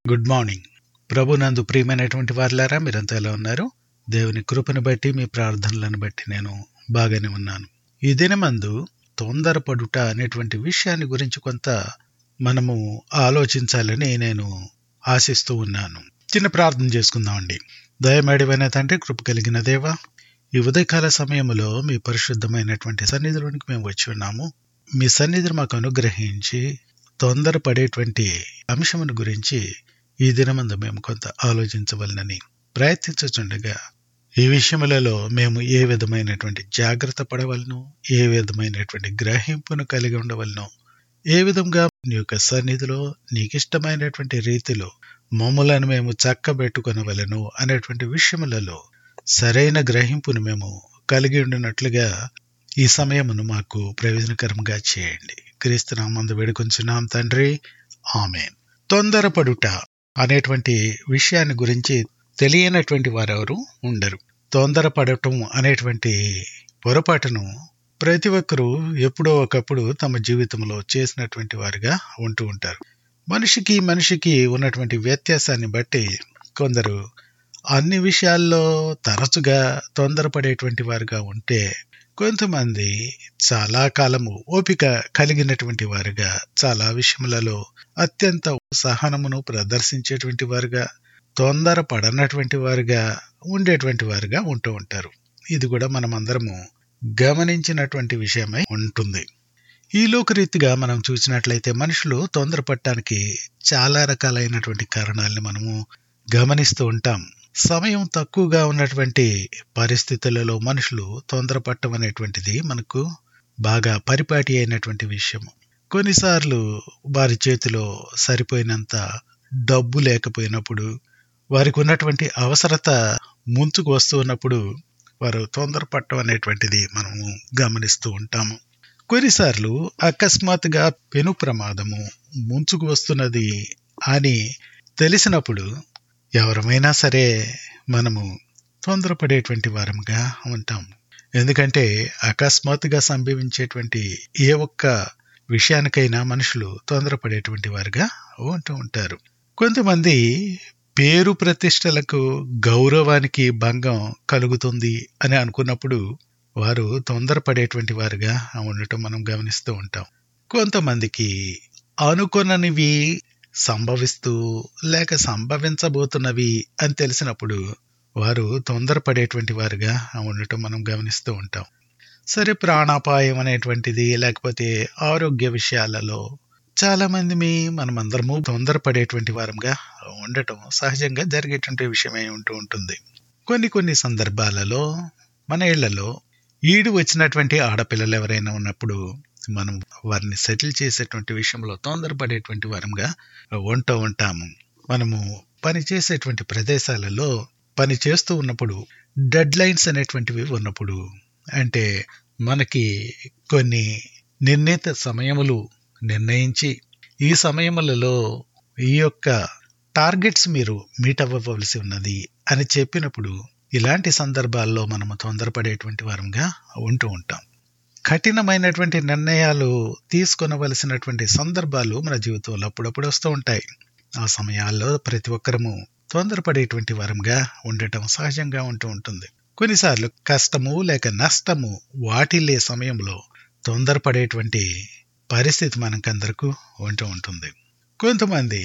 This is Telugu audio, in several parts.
గుడ్ మార్నింగ్ ప్రభునందు ప్రియమైనటువంటి వారులారా మీరంతా ఎలా ఉన్నారు దేవుని కృపను బట్టి మీ ప్రార్థనలను బట్టి నేను బాగానే ఉన్నాను ఈ దినమందు తొందరపడుట అనేటువంటి విషయాన్ని గురించి కొంత మనము ఆలోచించాలని నేను ఆశిస్తూ ఉన్నాను చిన్న ప్రార్థన చేసుకుందామండి దయమేడివైన తండ్రి కృప కలిగిన దేవా ఈ ఉదయకాల సమయంలో మీ పరిశుద్ధమైనటువంటి సన్నిధిలోనికి మేము వచ్చి ఉన్నాము మీ సన్నిధిని మాకు అనుగ్రహించి తొందరపడేటువంటి అంశమును గురించి ఈ దినమందు మేము కొంత ఆలోచించవలనని ప్రయత్నించుచుండగా ఈ విషయములలో మేము ఏ విధమైనటువంటి జాగ్రత్త పడవలను ఏ విధమైనటువంటి గ్రహింపును కలిగి ఉండవలను ఏ విధంగా నీ యొక్క సన్నిధిలో నీకు ఇష్టమైనటువంటి రీతిలో మమ్ములను మేము చక్కబెట్టుకొనవలను అనేటువంటి విషయములలో సరైన గ్రహింపును మేము కలిగి ఉండినట్లుగా ఈ సమయమును మాకు ప్రయోజనకరంగా చేయండి క్రీస్తు నామందు వేడుకొంచున్నాం తండ్రి ఆమెన్ తొందరపడుట అనేటువంటి విషయాన్ని గురించి తెలియనటువంటి వారెవరు ఉండరు తొందరపడటం అనేటువంటి పొరపాటును ప్రతి ఒక్కరూ ఎప్పుడో ఒకప్పుడు తమ జీవితంలో చేసినటువంటి వారుగా ఉంటూ ఉంటారు మనిషికి మనిషికి ఉన్నటువంటి వ్యత్యాసాన్ని బట్టి కొందరు అన్ని విషయాల్లో తరచుగా తొందరపడేటువంటి వారుగా ఉంటే కొంతమంది చాలా కాలము ఓపిక కలిగినటువంటి వారుగా చాలా విషయములలో అత్యంత సహనమును ప్రదర్శించేటువంటి వారుగా తొందర పడనటువంటి వారుగా ఉండేటువంటి వారుగా ఉంటూ ఉంటారు ఇది కూడా మనం అందరము గమనించినటువంటి విషయమై ఉంటుంది ఈ లోకరీతిగా మనం చూసినట్లయితే మనుషులు తొందరపడటానికి చాలా రకాలైనటువంటి కారణాలని మనము గమనిస్తూ ఉంటాం సమయం తక్కువగా ఉన్నటువంటి పరిస్థితులలో మనుషులు తొందరపడటం అనేటువంటిది మనకు బాగా పరిపాటి అయినటువంటి విషయం కొన్నిసార్లు వారి చేతిలో సరిపోయినంత డబ్బు లేకపోయినప్పుడు వారికి ఉన్నటువంటి అవసరత ముంచుకు వస్తూ ఉన్నప్పుడు వారు తొందరపడటం అనేటువంటిది మనము గమనిస్తూ ఉంటాము కొన్నిసార్లు అకస్మాత్తుగా పెను ప్రమాదము ముంచుకు వస్తున్నది అని తెలిసినప్పుడు ఎవరమైనా సరే మనము తొందరపడేటువంటి వారంగా ఉంటాం ఎందుకంటే అకస్మాత్తుగా సంభవించేటువంటి ఏ ఒక్క విషయానికైనా మనుషులు తొందరపడేటువంటి వారుగా ఉంటూ ఉంటారు కొంతమంది పేరు ప్రతిష్టలకు గౌరవానికి భంగం కలుగుతుంది అని అనుకున్నప్పుడు వారు తొందరపడేటువంటి వారుగా ఉండటం మనం గమనిస్తూ ఉంటాం కొంతమందికి అనుకున్ననివి సంభవిస్తూ లేక సంభవించబోతున్నవి అని తెలిసినప్పుడు వారు తొందరపడేటువంటి వారుగా ఉండటం మనం గమనిస్తూ ఉంటాం సరే ప్రాణాపాయం అనేటువంటిది లేకపోతే ఆరోగ్య విషయాలలో చాలా మంది మీ మనమందరము తొందరపడేటువంటి వారంగా ఉండటం సహజంగా జరిగేటువంటి విషయమై ఉంటూ ఉంటుంది కొన్ని కొన్ని సందర్భాలలో మన ఇళ్లలో ఈడు వచ్చినటువంటి ఆడపిల్లలు ఎవరైనా ఉన్నప్పుడు మనం వారిని సెటిల్ చేసేటువంటి విషయంలో తొందరపడేటువంటి వారంగా ఉంటూ ఉంటాము మనము పని చేసేటువంటి ప్రదేశాలలో పని చేస్తూ ఉన్నప్పుడు డెడ్ లైన్స్ అనేటువంటివి ఉన్నప్పుడు అంటే మనకి కొన్ని నిర్ణీత సమయములు నిర్ణయించి ఈ సమయములలో ఈ యొక్క టార్గెట్స్ మీరు మీట్ అవ్వవలసి ఉన్నది అని చెప్పినప్పుడు ఇలాంటి సందర్భాల్లో మనము తొందరపడేటువంటి వారంగా ఉంటూ ఉంటాం కఠినమైనటువంటి నిర్ణయాలు తీసుకొనవలసినటువంటి సందర్భాలు మన జీవితంలో అప్పుడప్పుడు వస్తూ ఉంటాయి ఆ సమయాల్లో ప్రతి ఒక్కరము తొందరపడేటువంటి వారంగా ఉండటం సహజంగా ఉంటూ ఉంటుంది కొన్నిసార్లు కష్టము లేక నష్టము వాటిల్లే సమయంలో తొందరపడేటువంటి పరిస్థితి మనకందరకు ఉంటూ ఉంటుంది కొంతమంది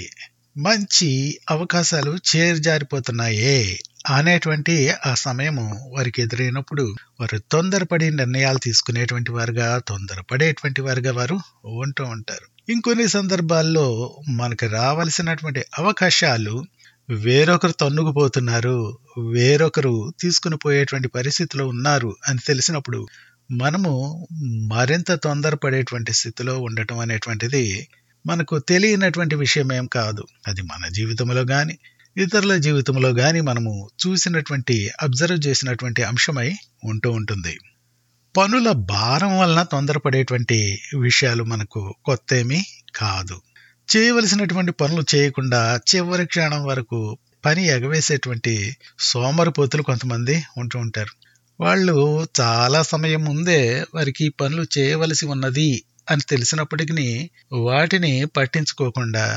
మంచి అవకాశాలు చేరుజారిపోతున్నాయే అనేటువంటి ఆ సమయము వారికి ఎదురైనప్పుడు వారు తొందరపడి నిర్ణయాలు తీసుకునేటువంటి వారుగా తొందరపడేటువంటి వారుగా వారు ఉంటూ ఉంటారు ఇంకొన్ని సందర్భాల్లో మనకు రావలసినటువంటి అవకాశాలు వేరొకరు తన్నుకుపోతున్నారు వేరొకరు తీసుకుని పోయేటువంటి పరిస్థితిలో ఉన్నారు అని తెలిసినప్పుడు మనము మరింత తొందరపడేటువంటి స్థితిలో ఉండటం అనేటువంటిది మనకు తెలియనటువంటి విషయం ఏం కాదు అది మన జీవితంలో కానీ ఇతరుల జీవితంలో కానీ మనము చూసినటువంటి అబ్జర్వ్ చేసినటువంటి అంశమై ఉంటూ ఉంటుంది పనుల భారం వలన తొందరపడేటువంటి విషయాలు మనకు కొత్త ఏమీ కాదు చేయవలసినటువంటి పనులు చేయకుండా చివరి క్షణం వరకు పని ఎగవేసేటువంటి సోమరిపోతులు కొంతమంది ఉంటూ ఉంటారు వాళ్ళు చాలా సమయం ముందే వారికి ఈ పనులు చేయవలసి ఉన్నది అని తెలిసినప్పటికీ వాటిని పట్టించుకోకుండా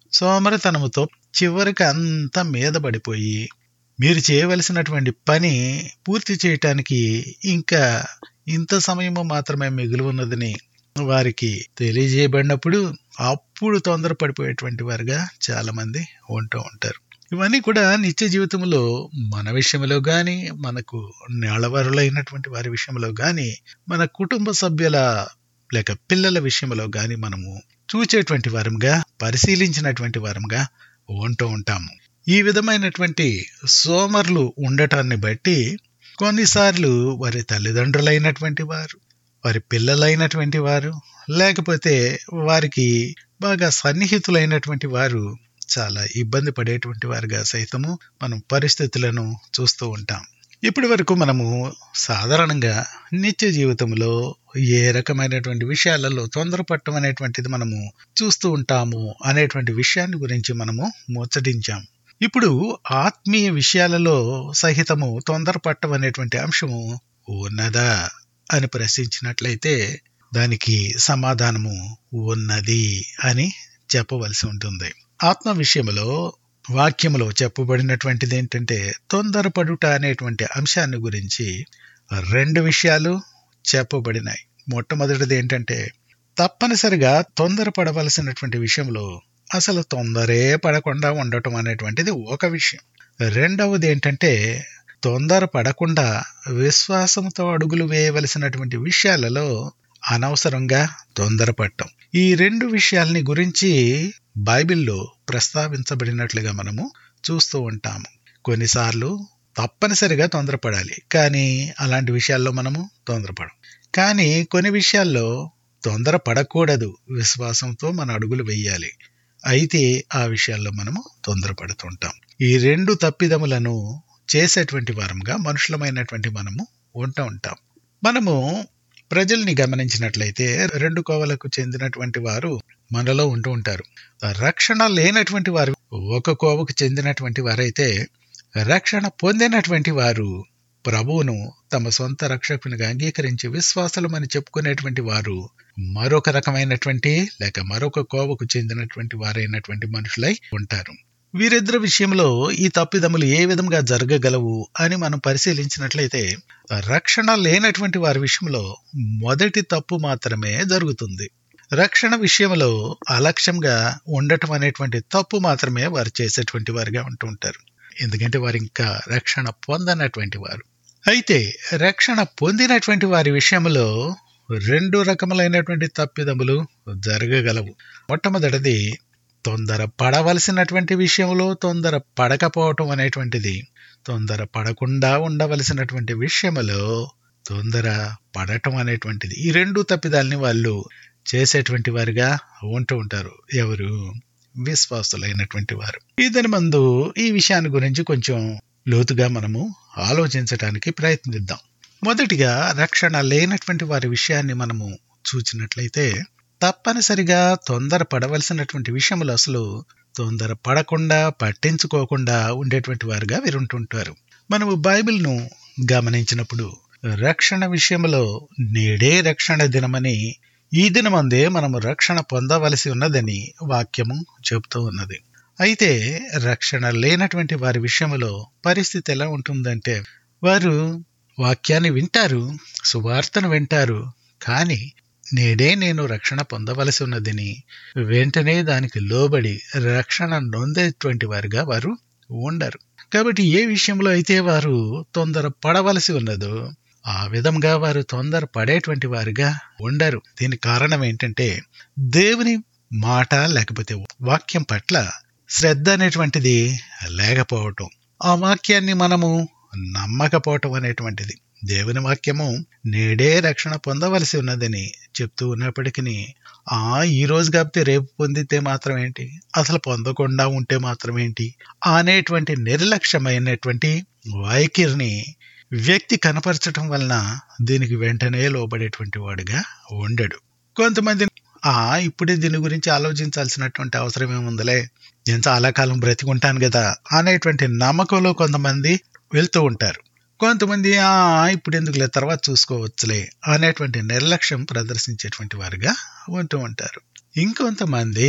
సోమరితనముతో చివరికి అంతా మీద పడిపోయి మీరు చేయవలసినటువంటి పని పూర్తి చేయటానికి ఇంకా ఇంత సమయము మాత్రమే మిగిలి ఉన్నదని వారికి తెలియజేయబడినప్పుడు అప్పుడు తొందరపడిపోయేటువంటి వారుగా చాలా మంది ఉంటూ ఉంటారు ఇవన్నీ కూడా నిత్య జీవితంలో మన విషయంలో గాని మనకు నెలవరులైనటువంటి వారి విషయంలో గాని మన కుటుంబ సభ్యుల లేక పిల్లల విషయంలో గాని మనము చూచేటువంటి వారంగా పరిశీలించినటువంటి వారంగా ఉంటూ ఉంటాము ఈ విధమైనటువంటి సోమర్లు ఉండటాన్ని బట్టి కొన్నిసార్లు వారి తల్లిదండ్రులైనటువంటి వారు వారి పిల్లలైనటువంటి వారు లేకపోతే వారికి బాగా సన్నిహితులైనటువంటి వారు చాలా ఇబ్బంది పడేటువంటి వారుగా సైతము మనం పరిస్థితులను చూస్తూ ఉంటాం ఇప్పటి వరకు మనము సాధారణంగా నిత్య జీవితంలో ఏ రకమైనటువంటి విషయాలలో తొందరపడటం అనేటువంటిది మనము చూస్తూ ఉంటాము అనేటువంటి విషయాన్ని గురించి మనము ముచ్చటించాం ఇప్పుడు ఆత్మీయ విషయాలలో సహితము తొందరపడటం అనేటువంటి అంశము ఉన్నదా అని ప్రశ్నించినట్లయితే దానికి సమాధానము ఉన్నది అని చెప్పవలసి ఉంటుంది ఆత్మ విషయంలో వాక్యములో చెప్పబడినటువంటిది ఏంటంటే తొందరపడుట అనేటువంటి అంశాన్ని గురించి రెండు విషయాలు చెప్పబడినాయి మొట్టమొదటిది ఏంటంటే తప్పనిసరిగా తొందరపడవలసినటువంటి విషయంలో అసలు తొందరే పడకుండా ఉండటం అనేటువంటిది ఒక విషయం రెండవది ఏంటంటే తొందర పడకుండా విశ్వాసంతో అడుగులు వేయవలసినటువంటి విషయాలలో అనవసరంగా తొందరపడటం ఈ రెండు విషయాల్ని గురించి బైబిల్లో ప్రస్తావించబడినట్లుగా మనము చూస్తూ ఉంటాము కొన్నిసార్లు తప్పనిసరిగా తొందరపడాలి కానీ అలాంటి విషయాల్లో మనము తొందరపడం కానీ కొన్ని విషయాల్లో తొందర పడకూడదు విశ్వాసంతో మన అడుగులు వేయాలి అయితే ఆ విషయాల్లో మనము తొందరపడుతుంటాం ఈ రెండు తప్పిదములను చేసేటువంటి వారంగా మనుషులమైనటువంటి మనము ఉంటూ ఉంటాం మనము ప్రజల్ని గమనించినట్లయితే రెండు కోవలకు చెందినటువంటి వారు మనలో ఉంటూ ఉంటారు రక్షణ లేనటువంటి వారు ఒక కోవకు చెందినటువంటి వారైతే రక్షణ పొందినటువంటి వారు ప్రభువును తమ సొంత రక్షకునిగా అంగీకరించి విశ్వాసలమని చెప్పుకునేటువంటి వారు మరొక రకమైనటువంటి లేక మరొక కోవకు చెందినటువంటి వారైనటువంటి మనుషులై ఉంటారు వీరిద్దరి విషయంలో ఈ తప్పిదములు ఏ విధంగా జరగగలవు అని మనం పరిశీలించినట్లయితే రక్షణ లేనటువంటి వారి విషయంలో మొదటి తప్పు మాత్రమే జరుగుతుంది రక్షణ విషయంలో అలక్ష్యంగా ఉండటం అనేటువంటి తప్పు మాత్రమే వారు చేసేటువంటి వారిగా ఉంటూ ఉంటారు ఎందుకంటే వారు ఇంకా రక్షణ పొందనటువంటి వారు అయితే రక్షణ పొందినటువంటి వారి విషయంలో రెండు రకములైనటువంటి తప్పిదములు జరగగలవు మొట్టమొదటిది తొందర పడవలసినటువంటి విషయంలో తొందర పడకపోవటం అనేటువంటిది తొందర పడకుండా ఉండవలసినటువంటి విషయంలో తొందర పడటం అనేటువంటిది ఈ రెండు తప్పిదాలని వాళ్ళు చేసేటువంటి వారిగా ఉంటూ ఉంటారు ఎవరు విశ్వాసులైనటువంటి వారు ఇదని మందు ఈ విషయాన్ని గురించి కొంచెం లోతుగా మనము ఆలోచించటానికి ప్రయత్నిద్దాం మొదటిగా రక్షణ లేనటువంటి వారి విషయాన్ని మనము చూచినట్లయితే తప్పనిసరిగా తొందర పడవలసినటువంటి విషయంలో అసలు తొందర పడకుండా పట్టించుకోకుండా ఉండేటువంటి వారుగా వీరుంటుంటారు మనము బైబిల్ను గమనించినప్పుడు రక్షణ విషయంలో నేడే రక్షణ దినమని ఈ దినమందే మనము రక్షణ పొందవలసి ఉన్నదని వాక్యము చెబుతూ ఉన్నది అయితే రక్షణ లేనటువంటి వారి విషయంలో పరిస్థితి ఎలా ఉంటుందంటే వారు వాక్యాన్ని వింటారు సువార్తను వింటారు కానీ నేడే నేను రక్షణ పొందవలసి ఉన్నదని వెంటనే దానికి లోబడి రక్షణ నొందేటువంటి వారుగా వారు ఉండరు కాబట్టి ఏ విషయంలో అయితే వారు తొందర పడవలసి ఉన్నదో ఆ విధంగా వారు తొందర పడేటువంటి వారుగా ఉండరు దీనికి కారణం ఏంటంటే దేవుని మాట లేకపోతే వాక్యం పట్ల శ్రద్ధ అనేటువంటిది లేకపోవటం ఆ వాక్యాన్ని మనము నమ్మకపోవటం అనేటువంటిది దేవుని వాక్యము నేడే రక్షణ పొందవలసి ఉన్నదని చెప్తూ ఉన్నప్పటికీ ఆ ఈ రోజు కాకపోతే రేపు పొందితే మాత్రం ఏంటి అసలు పొందకుండా ఉంటే మాత్రం ఏంటి అనేటువంటి నిర్లక్ష్యమైనటువంటి వైఖరిని వ్యక్తి కనపరచటం వలన దీనికి వెంటనే లోబడేటువంటి వాడుగా ఉండడు కొంతమంది ఆ ఇప్పుడే దీని గురించి ఆలోచించాల్సినటువంటి అవసరం ఏముందిలే నేను చాలా కాలం బ్రతికుంటాను కదా అనేటువంటి నమ్మకంలో కొంతమంది వెళ్తూ ఉంటారు కొంతమంది ఆ ఇప్పుడు ఎందుకులే తర్వాత చూసుకోవచ్చులే అనేటువంటి నిర్లక్ష్యం ప్రదర్శించేటువంటి వారుగా ఉంటూ ఉంటారు ఇంకొంతమంది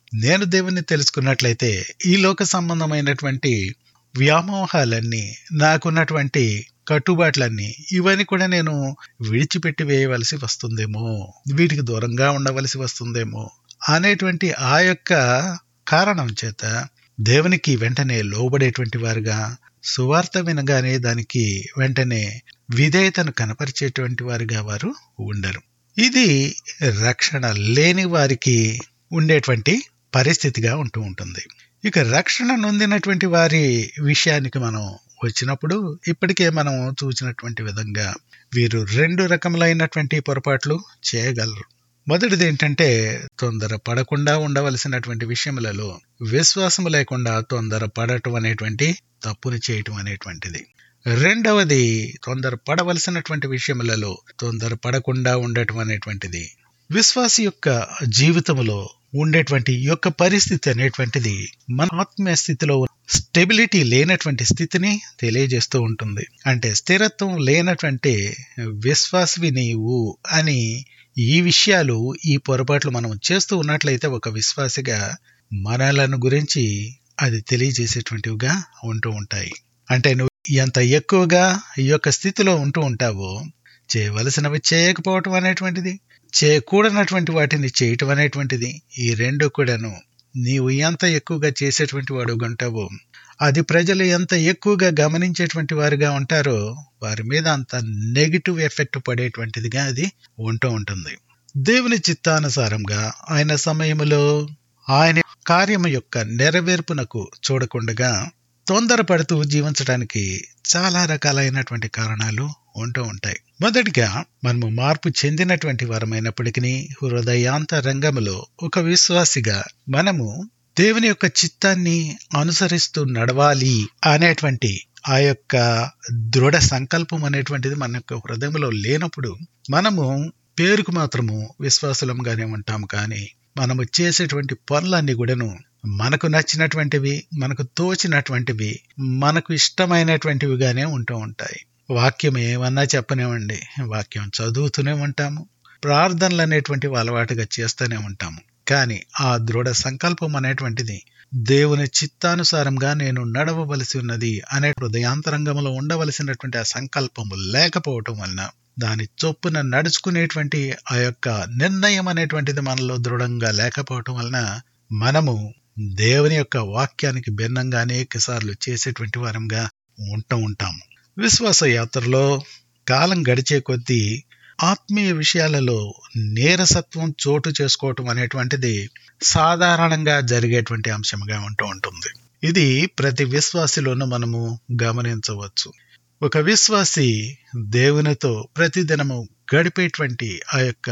నేను దేవుణ్ణి తెలుసుకున్నట్లయితే ఈ లోక సంబంధమైనటువంటి వ్యామోహాలన్నీ నాకున్నటువంటి కట్టుబాట్లన్నీ ఇవన్నీ కూడా నేను విడిచిపెట్టి వేయవలసి వస్తుందేమో వీటికి దూరంగా ఉండవలసి వస్తుందేమో అనేటువంటి ఆ యొక్క కారణం చేత దేవునికి వెంటనే లోబడేటువంటి వారుగా సువార్త వినగానే దానికి వెంటనే విధేయతను కనపరిచేటువంటి వారుగా వారు ఉండరు ఇది రక్షణ లేని వారికి ఉండేటువంటి పరిస్థితిగా ఉంటూ ఉంటుంది ఇక రక్షణ నొందినటువంటి వారి విషయానికి మనం వచ్చినప్పుడు ఇప్పటికే మనం చూసినటువంటి విధంగా వీరు రెండు రకములైనటువంటి పొరపాట్లు చేయగలరు మొదటిది ఏంటంటే తొందర పడకుండా ఉండవలసినటువంటి విషయములలో విశ్వాసము లేకుండా తొందర పడటం అనేటువంటి తప్పుని చేయటం అనేటువంటిది రెండవది తొందర పడవలసినటువంటి విషయములలో తొందర పడకుండా ఉండటం అనేటువంటిది విశ్వాసి యొక్క జీవితంలో ఉండేటువంటి యొక్క పరిస్థితి అనేటువంటిది మన ఆత్మీయ స్థితిలో స్టెబిలిటీ లేనటువంటి స్థితిని తెలియజేస్తూ ఉంటుంది అంటే స్థిరత్వం లేనటువంటి విశ్వాసవి నీవు అని ఈ విషయాలు ఈ పొరపాట్లు మనం చేస్తూ ఉన్నట్లయితే ఒక విశ్వాసిగా మనలను గురించి అది తెలియజేసేటువంటివిగా ఉంటూ ఉంటాయి అంటే నువ్వు ఎంత ఎక్కువగా ఈ యొక్క స్థితిలో ఉంటూ ఉంటావో చేయవలసినవి చేయకపోవటం అనేటువంటిది చేయకూడనటువంటి వాటిని చేయటం అనేటువంటిది ఈ రెండు కూడాను నీవు ఎంత ఎక్కువగా చేసేటువంటి వాడు ఉంటావో అది ప్రజలు ఎంత ఎక్కువగా గమనించేటువంటి వారుగా ఉంటారో వారి మీద అంత నెగిటివ్ ఎఫెక్ట్ పడేటువంటిదిగా అది ఉంటూ ఉంటుంది దేవుని చిత్తానుసారంగా ఆయన సమయంలో ఆయన కార్యము యొక్క నెరవేర్పునకు చూడకుండగా తొందరపడుతూ జీవించడానికి చాలా రకాలైనటువంటి కారణాలు ఉంటూ ఉంటాయి మొదటిగా మనము మార్పు చెందినటువంటి వారమైనప్పటికీ హృదయాంతరంగములో ఒక విశ్వాసిగా మనము దేవుని యొక్క చిత్తాన్ని అనుసరిస్తూ నడవాలి అనేటువంటి ఆ యొక్క దృఢ సంకల్పం అనేటువంటిది మన యొక్క హృదయంలో లేనప్పుడు మనము పేరుకు మాత్రము విశ్వాసులంగానే ఉంటాం కానీ మనము చేసేటువంటి పనులన్నీ కూడాను మనకు నచ్చినటువంటివి మనకు తోచినటువంటివి మనకు ఇష్టమైనటువంటివిగానే ఉంటూ ఉంటాయి వాక్యం ఏమన్నా చెప్పనివ్వండి వాక్యం చదువుతూనే ఉంటాము ప్రార్థనలు అనేటువంటివి అలవాటుగా చేస్తూనే ఉంటాము కానీ ఆ దృఢ సంకల్పం అనేటువంటిది దేవుని చిత్తానుసారంగా నేను నడవవలసి ఉన్నది అనే హృదయాంతరంగంలో ఉండవలసినటువంటి ఆ సంకల్పము లేకపోవటం వలన దాని చొప్పున నడుచుకునేటువంటి ఆ యొక్క నిర్ణయం అనేటువంటిది మనలో దృఢంగా లేకపోవటం వలన మనము దేవుని యొక్క వాక్యానికి భిన్నంగా అనేక సార్లు చేసేటువంటి వారంగా ఉంటూ ఉంటాము విశ్వాస యాత్రలో కాలం గడిచే కొద్దీ ఆత్మీయ విషయాలలో నీరసత్వం చోటు చేసుకోవటం అనేటువంటిది సాధారణంగా జరిగేటువంటి అంశంగా ఉంటూ ఉంటుంది ఇది ప్రతి విశ్వాసిలోనూ మనము గమనించవచ్చు ఒక విశ్వాసి దేవునితో ప్రతిదినము గడిపేటువంటి ఆ యొక్క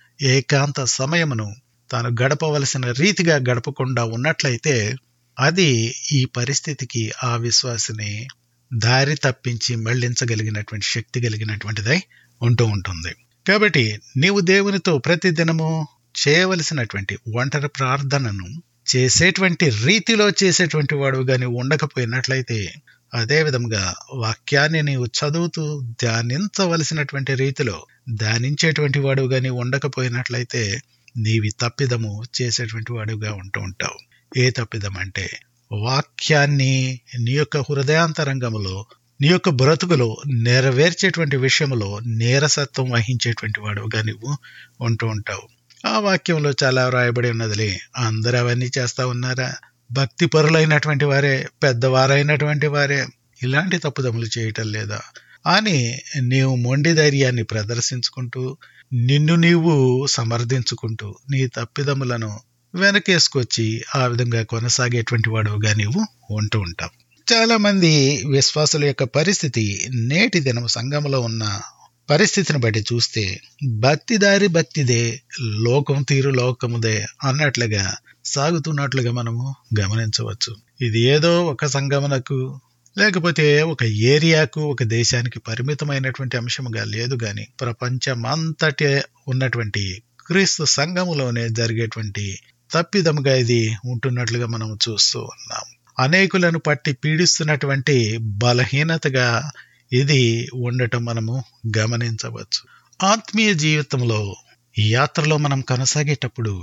ఏకాంత సమయమును తాను గడపవలసిన రీతిగా గడపకుండా ఉన్నట్లయితే అది ఈ పరిస్థితికి ఆ విశ్వాసిని దారి తప్పించి మళ్లించగలిగినటువంటి శక్తి కలిగినటువంటిదై ఉంటూ ఉంటుంది కాబట్టి నీవు దేవునితో ప్రతిదినము చేయవలసినటువంటి ఒంటరి ప్రార్థనను చేసేటువంటి రీతిలో చేసేటువంటి వాడు గాని ఉండకపోయినట్లయితే అదే విధంగా వాక్యాన్ని నీవు చదువుతూ ధ్యానించవలసినటువంటి రీతిలో ధ్యానించేటువంటి వాడు గాని ఉండకపోయినట్లయితే నీవి తప్పిదము చేసేటువంటి వాడుగా ఉంటూ ఉంటావు ఏ తప్పిదం అంటే వాక్యాన్ని నీ యొక్క హృదయాంతరంగములో నీ యొక్క బ్రతుకులో నెరవేర్చేటువంటి విషయంలో నీరసత్వం వహించేటువంటి వాడుగా నువ్వు ఉంటూ ఉంటావు ఆ వాక్యంలో చాలా వ్రాయబడి ఉన్నదిలే అందరూ అవన్నీ చేస్తా ఉన్నారా భక్తి పరులైనటువంటి వారే పెద్దవారైనటువంటి వారే ఇలాంటి తప్పుదములు చేయటం లేదా అని నీవు మొండి ధైర్యాన్ని ప్రదర్శించుకుంటూ నిన్ను నీవు సమర్థించుకుంటూ నీ తప్పిదములను వెనకేసుకొచ్చి ఆ విధంగా కొనసాగేటువంటి వాడుగా నీవు ఉంటూ ఉంటావు చాలా మంది విశ్వాసుల యొక్క పరిస్థితి నేటి దినం సంఘంలో ఉన్న పరిస్థితిని బట్టి చూస్తే భక్తిదారి భక్తిదే లోకం తీరు లోకముదే అన్నట్లుగా సాగుతున్నట్లుగా మనము గమనించవచ్చు ఇది ఏదో ఒక సంగమనకు లేకపోతే ఒక ఏరియాకు ఒక దేశానికి పరిమితమైనటువంటి అంశముగా లేదు గాని ప్రపంచమంతటి ఉన్నటువంటి క్రీస్తు సంఘములోనే జరిగేటువంటి తప్పిదముగా ఇది ఉంటున్నట్లుగా మనం చూస్తూ ఉన్నాం అనేకులను పట్టి పీడిస్తున్నటువంటి బలహీనతగా ఇది ఉండటం మనము గమనించవచ్చు ఆత్మీయ జీవితంలో ఈ యాత్రలో మనం కొనసాగేటప్పుడు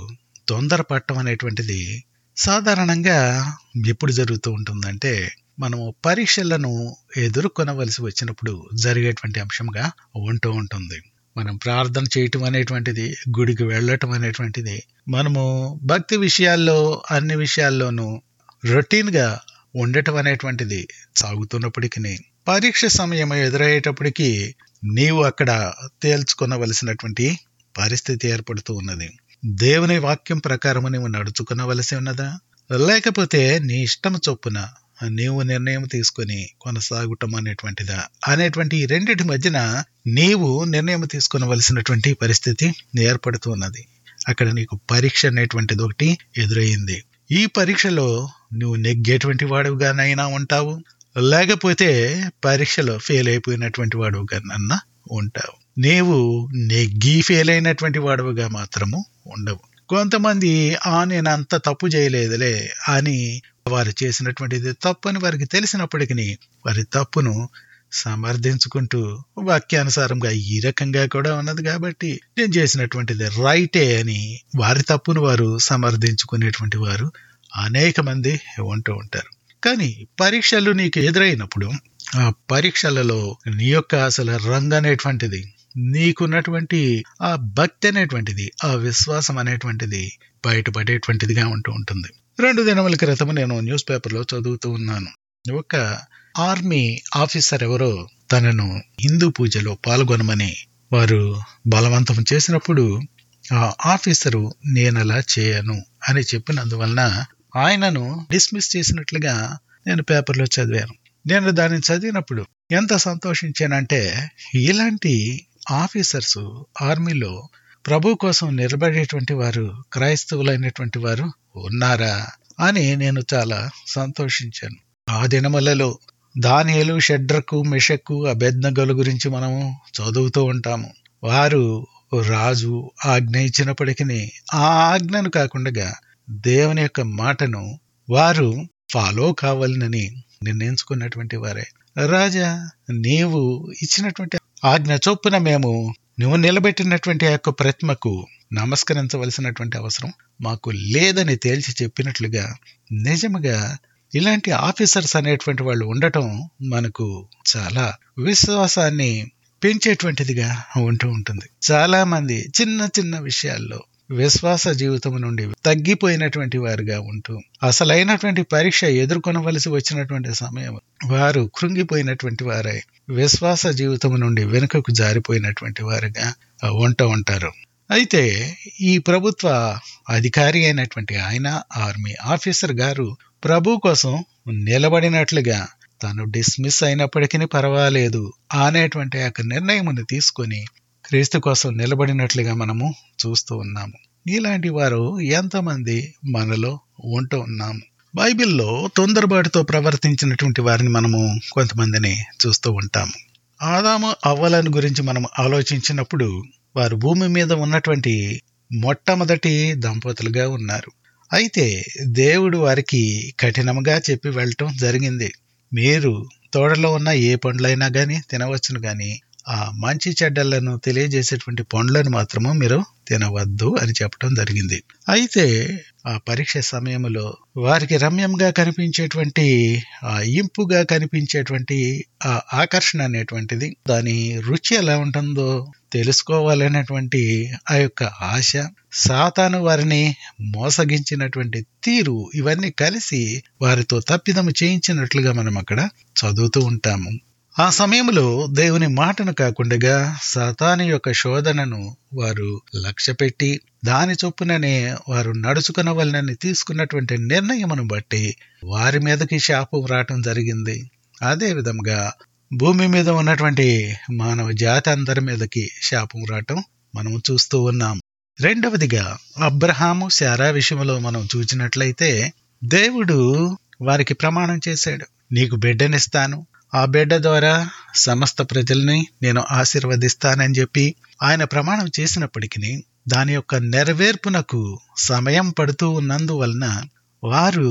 తొందరపడటం అనేటువంటిది సాధారణంగా ఎప్పుడు జరుగుతూ ఉంటుందంటే మనము పరీక్షలను ఎదుర్కొనవలసి వచ్చినప్పుడు జరిగేటువంటి అంశంగా ఉంటూ ఉంటుంది మనం ప్రార్థన చేయటం అనేటువంటిది గుడికి వెళ్ళటం అనేటువంటిది మనము భక్తి విషయాల్లో అన్ని విషయాల్లోనూ రొటీన్గా ఉండటం అనేటువంటిది సాగుతున్నప్పటికీ పరీక్ష సమయం ఎదురయ్యేటప్పటికీ నీవు అక్కడ తేల్చుకొనవలసినటువంటి పరిస్థితి ఏర్పడుతూ ఉన్నది దేవుని వాక్యం ప్రకారము నీవు నడుచుకునవలసి ఉన్నదా లేకపోతే నీ ఇష్టం చొప్పున నీవు నిర్ణయం తీసుకొని కొనసాగటం అనేటువంటిదా అనేటువంటి ఈ రెండిటి మధ్యన నీవు నిర్ణయం తీసుకునవలసినటువంటి పరిస్థితి ఏర్పడుతూ ఉన్నది అక్కడ నీకు పరీక్ష అనేటువంటిది ఒకటి ఎదురయ్యింది ఈ పరీక్షలో నువ్వు నెగ్గేటువంటి వాడుగానైనా ఉంటావు లేకపోతే పరీక్షలో ఫెయిల్ అయిపోయినటువంటి వాడుగానన్నా ఉంటావు నీవు నెగ్గి ఫెయిల్ అయినటువంటి వాడుగా మాత్రము ఉండవు కొంతమంది ఆ నేను అంత తప్పు చేయలేదులే అని వారు చేసినటువంటిది తప్పు అని వారికి తెలిసినప్పటికీ వారి తప్పును సమర్థించుకుంటూ వాక్యానుసారంగా ఈ రకంగా కూడా ఉన్నది కాబట్టి నేను చేసినటువంటిది రైటే అని వారి తప్పును వారు సమర్థించుకునేటువంటి వారు అనేక మంది ఉంటూ ఉంటారు కానీ పరీక్షలు నీకు ఎదురైనప్పుడు ఆ పరీక్షలలో నీ యొక్క అసలు రంగు అనేటువంటిది నీకున్నటువంటి ఆ భక్తి అనేటువంటిది ఆ విశ్వాసం అనేటువంటిది బయటపడేటువంటిదిగా ఉంటూ ఉంటుంది రెండు దినముల క్రితం నేను న్యూస్ పేపర్లో చదువుతూ ఉన్నాను ఒక ఆర్మీ ఆఫీసర్ ఎవరో తనను హిందూ పూజలో పాల్గొనమని వారు బలవంతం చేసినప్పుడు ఆ ఆఫీసరు నేను అలా చేయను అని చెప్పినందువలన ఆయనను డిస్మిస్ చేసినట్లుగా నేను పేపర్లో చదివాను నేను దాన్ని చదివినప్పుడు ఎంత సంతోషించానంటే ఇలాంటి ఆఫీసర్స్ ఆర్మీలో ప్రభు కోసం నిలబడేటువంటి వారు క్రైస్తవులైనటువంటి వారు ఉన్నారా అని నేను చాలా సంతోషించాను ఆ దినములలో దానియలు షడ్రకు మెషక్కు అభెజ్ఞగల గురించి మనము చదువుతూ ఉంటాము వారు రాజు ఆజ్ఞ ఇచ్చినప్పటికీ ఆ ఆజ్ఞను కాకుండా దేవుని యొక్క మాటను వారు ఫాలో కావాలని నిర్ణయించుకున్నటువంటి వారే రాజా నీవు ఇచ్చినటువంటి ఆజ్ఞ చొప్పున మేము నువ్వు నిలబెట్టినటువంటి ఆ యొక్క ప్రతిమకు నమస్కరించవలసినటువంటి అవసరం మాకు లేదని తేల్చి చెప్పినట్లుగా నిజముగా ఇలాంటి ఆఫీసర్స్ అనేటువంటి వాళ్ళు ఉండటం మనకు చాలా విశ్వాసాన్ని పెంచేటువంటిదిగా ఉంటూ ఉంటుంది చాలా మంది చిన్న చిన్న విషయాల్లో విశ్వాస జీవితం నుండి తగ్గిపోయినటువంటి వారుగా ఉంటూ అసలైనటువంటి పరీక్ష ఎదుర్కొనవలసి వచ్చినటువంటి సమయం వారు కృంగిపోయినటువంటి వారై విశ్వాస జీవితం నుండి వెనుకకు జారిపోయినటువంటి వారుగా ఉంటూ ఉంటారు అయితే ఈ ప్రభుత్వ అధికారి అయినటువంటి ఆయన ఆర్మీ ఆఫీసర్ గారు ప్రభు కోసం నిలబడినట్లుగా తాను డిస్మిస్ అయినప్పటికీ పర్వాలేదు అనేటువంటి ఆ నిర్ణయమును తీసుకొని క్రీస్తు కోసం నిలబడినట్లుగా మనము చూస్తూ ఉన్నాము ఇలాంటి వారు ఎంతమంది మనలో ఉంటూ ఉన్నాము బైబిల్లో తొందరపాటుతో ప్రవర్తించినటువంటి వారిని మనము కొంతమందిని చూస్తూ ఉంటాము ఆదాము అవ్వలను గురించి మనం ఆలోచించినప్పుడు వారు భూమి మీద ఉన్నటువంటి మొట్టమొదటి దంపతులుగా ఉన్నారు అయితే దేవుడు వారికి కఠినంగా చెప్పి వెళ్ళటం జరిగింది మీరు తోటలో ఉన్న ఏ పండ్లైనా గాని తినవచ్చును గాని ఆ మంచి చెడ్డలను తెలియజేసేటువంటి పండ్లను మాత్రము మీరు తినవద్దు అని చెప్పడం జరిగింది అయితే ఆ పరీక్ష సమయంలో వారికి రమ్యంగా కనిపించేటువంటి ఆ ఇంపుగా కనిపించేటువంటి ఆ ఆకర్షణ అనేటువంటిది దాని రుచి ఎలా ఉంటుందో తెలుసుకోవాలనేటువంటి ఆ యొక్క ఆశ సాతాను వారిని మోసగించినటువంటి తీరు ఇవన్నీ కలిసి వారితో తప్పిదము చేయించినట్లుగా మనం అక్కడ చదువుతూ ఉంటాము ఆ సమయంలో దేవుని మాటను కాకుండా సాతాను యొక్క శోధనను వారు లక్ష్య పెట్టి దాని చొప్పుననే వారు నడుచుకునవలనని తీసుకున్నటువంటి నిర్ణయమును బట్టి వారి మీదకి శాపం రావటం జరిగింది అదే విధంగా భూమి మీద ఉన్నటువంటి మానవ జాతి అందరి మీదకి శాపం రావటం మనం చూస్తూ ఉన్నాం రెండవదిగా అబ్రహాము శారా విషయంలో మనం చూచినట్లయితే దేవుడు వారికి ప్రమాణం చేశాడు నీకు బిడ్డనిస్తాను ఆ బిడ్డ ద్వారా సమస్త ప్రజల్ని నేను ఆశీర్వదిస్తానని చెప్పి ఆయన ప్రమాణం చేసినప్పటికీ దాని యొక్క నెరవేర్పునకు సమయం పడుతూ ఉన్నందువలన వారు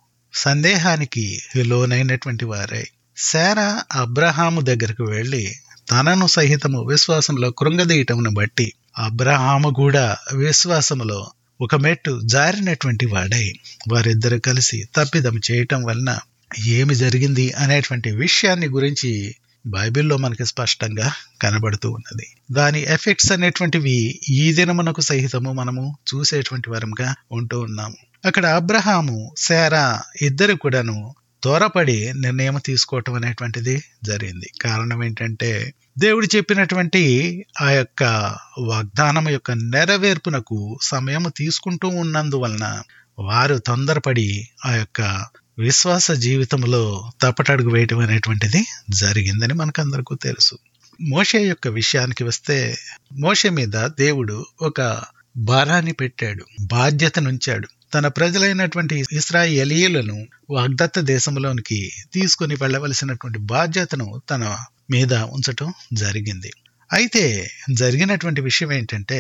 సందేహానికి లోనైనటువంటి వారై శారా అబ్రహాము దగ్గరకు వెళ్లి తనను సహితము విశ్వాసంలో కృంగదీయటమును బట్టి అబ్రహాము కూడా విశ్వాసములో ఒక మెట్టు జారినటువంటి వాడై వారిద్దరు కలిసి తప్పిదం చేయటం వలన ఏమి జరిగింది అనేటువంటి విషయాన్ని గురించి బైబిల్లో మనకి స్పష్టంగా కనబడుతూ ఉన్నది దాని ఎఫెక్ట్స్ అనేటువంటివి ఈ దినమునకు సహితము మనము చూసేటువంటి వరంగా ఉంటూ ఉన్నాము అక్కడ అబ్రహాము శారా ఇద్దరు కూడాను త్వరపడి నిర్ణయం తీసుకోవటం అనేటువంటిది జరిగింది కారణం ఏంటంటే దేవుడు చెప్పినటువంటి ఆ యొక్క వాగ్దానం యొక్క నెరవేర్పునకు సమయం తీసుకుంటూ ఉన్నందువలన వారు తొందరపడి ఆ యొక్క విశ్వాస జీవితంలో తప్పటడుగు వేయటం అనేటువంటిది జరిగిందని మనకందరికీ తెలుసు మోషే యొక్క విషయానికి వస్తే మోషే మీద దేవుడు ఒక భారాన్ని పెట్టాడు బాధ్యతనుంచాడు తన ప్రజలైనటువంటి ఇస్రాయేలీయులను వాగ్దత్త దేశంలోనికి తీసుకుని వెళ్ళవలసినటువంటి బాధ్యతను తన మీద ఉంచటం జరిగింది అయితే జరిగినటువంటి విషయం ఏంటంటే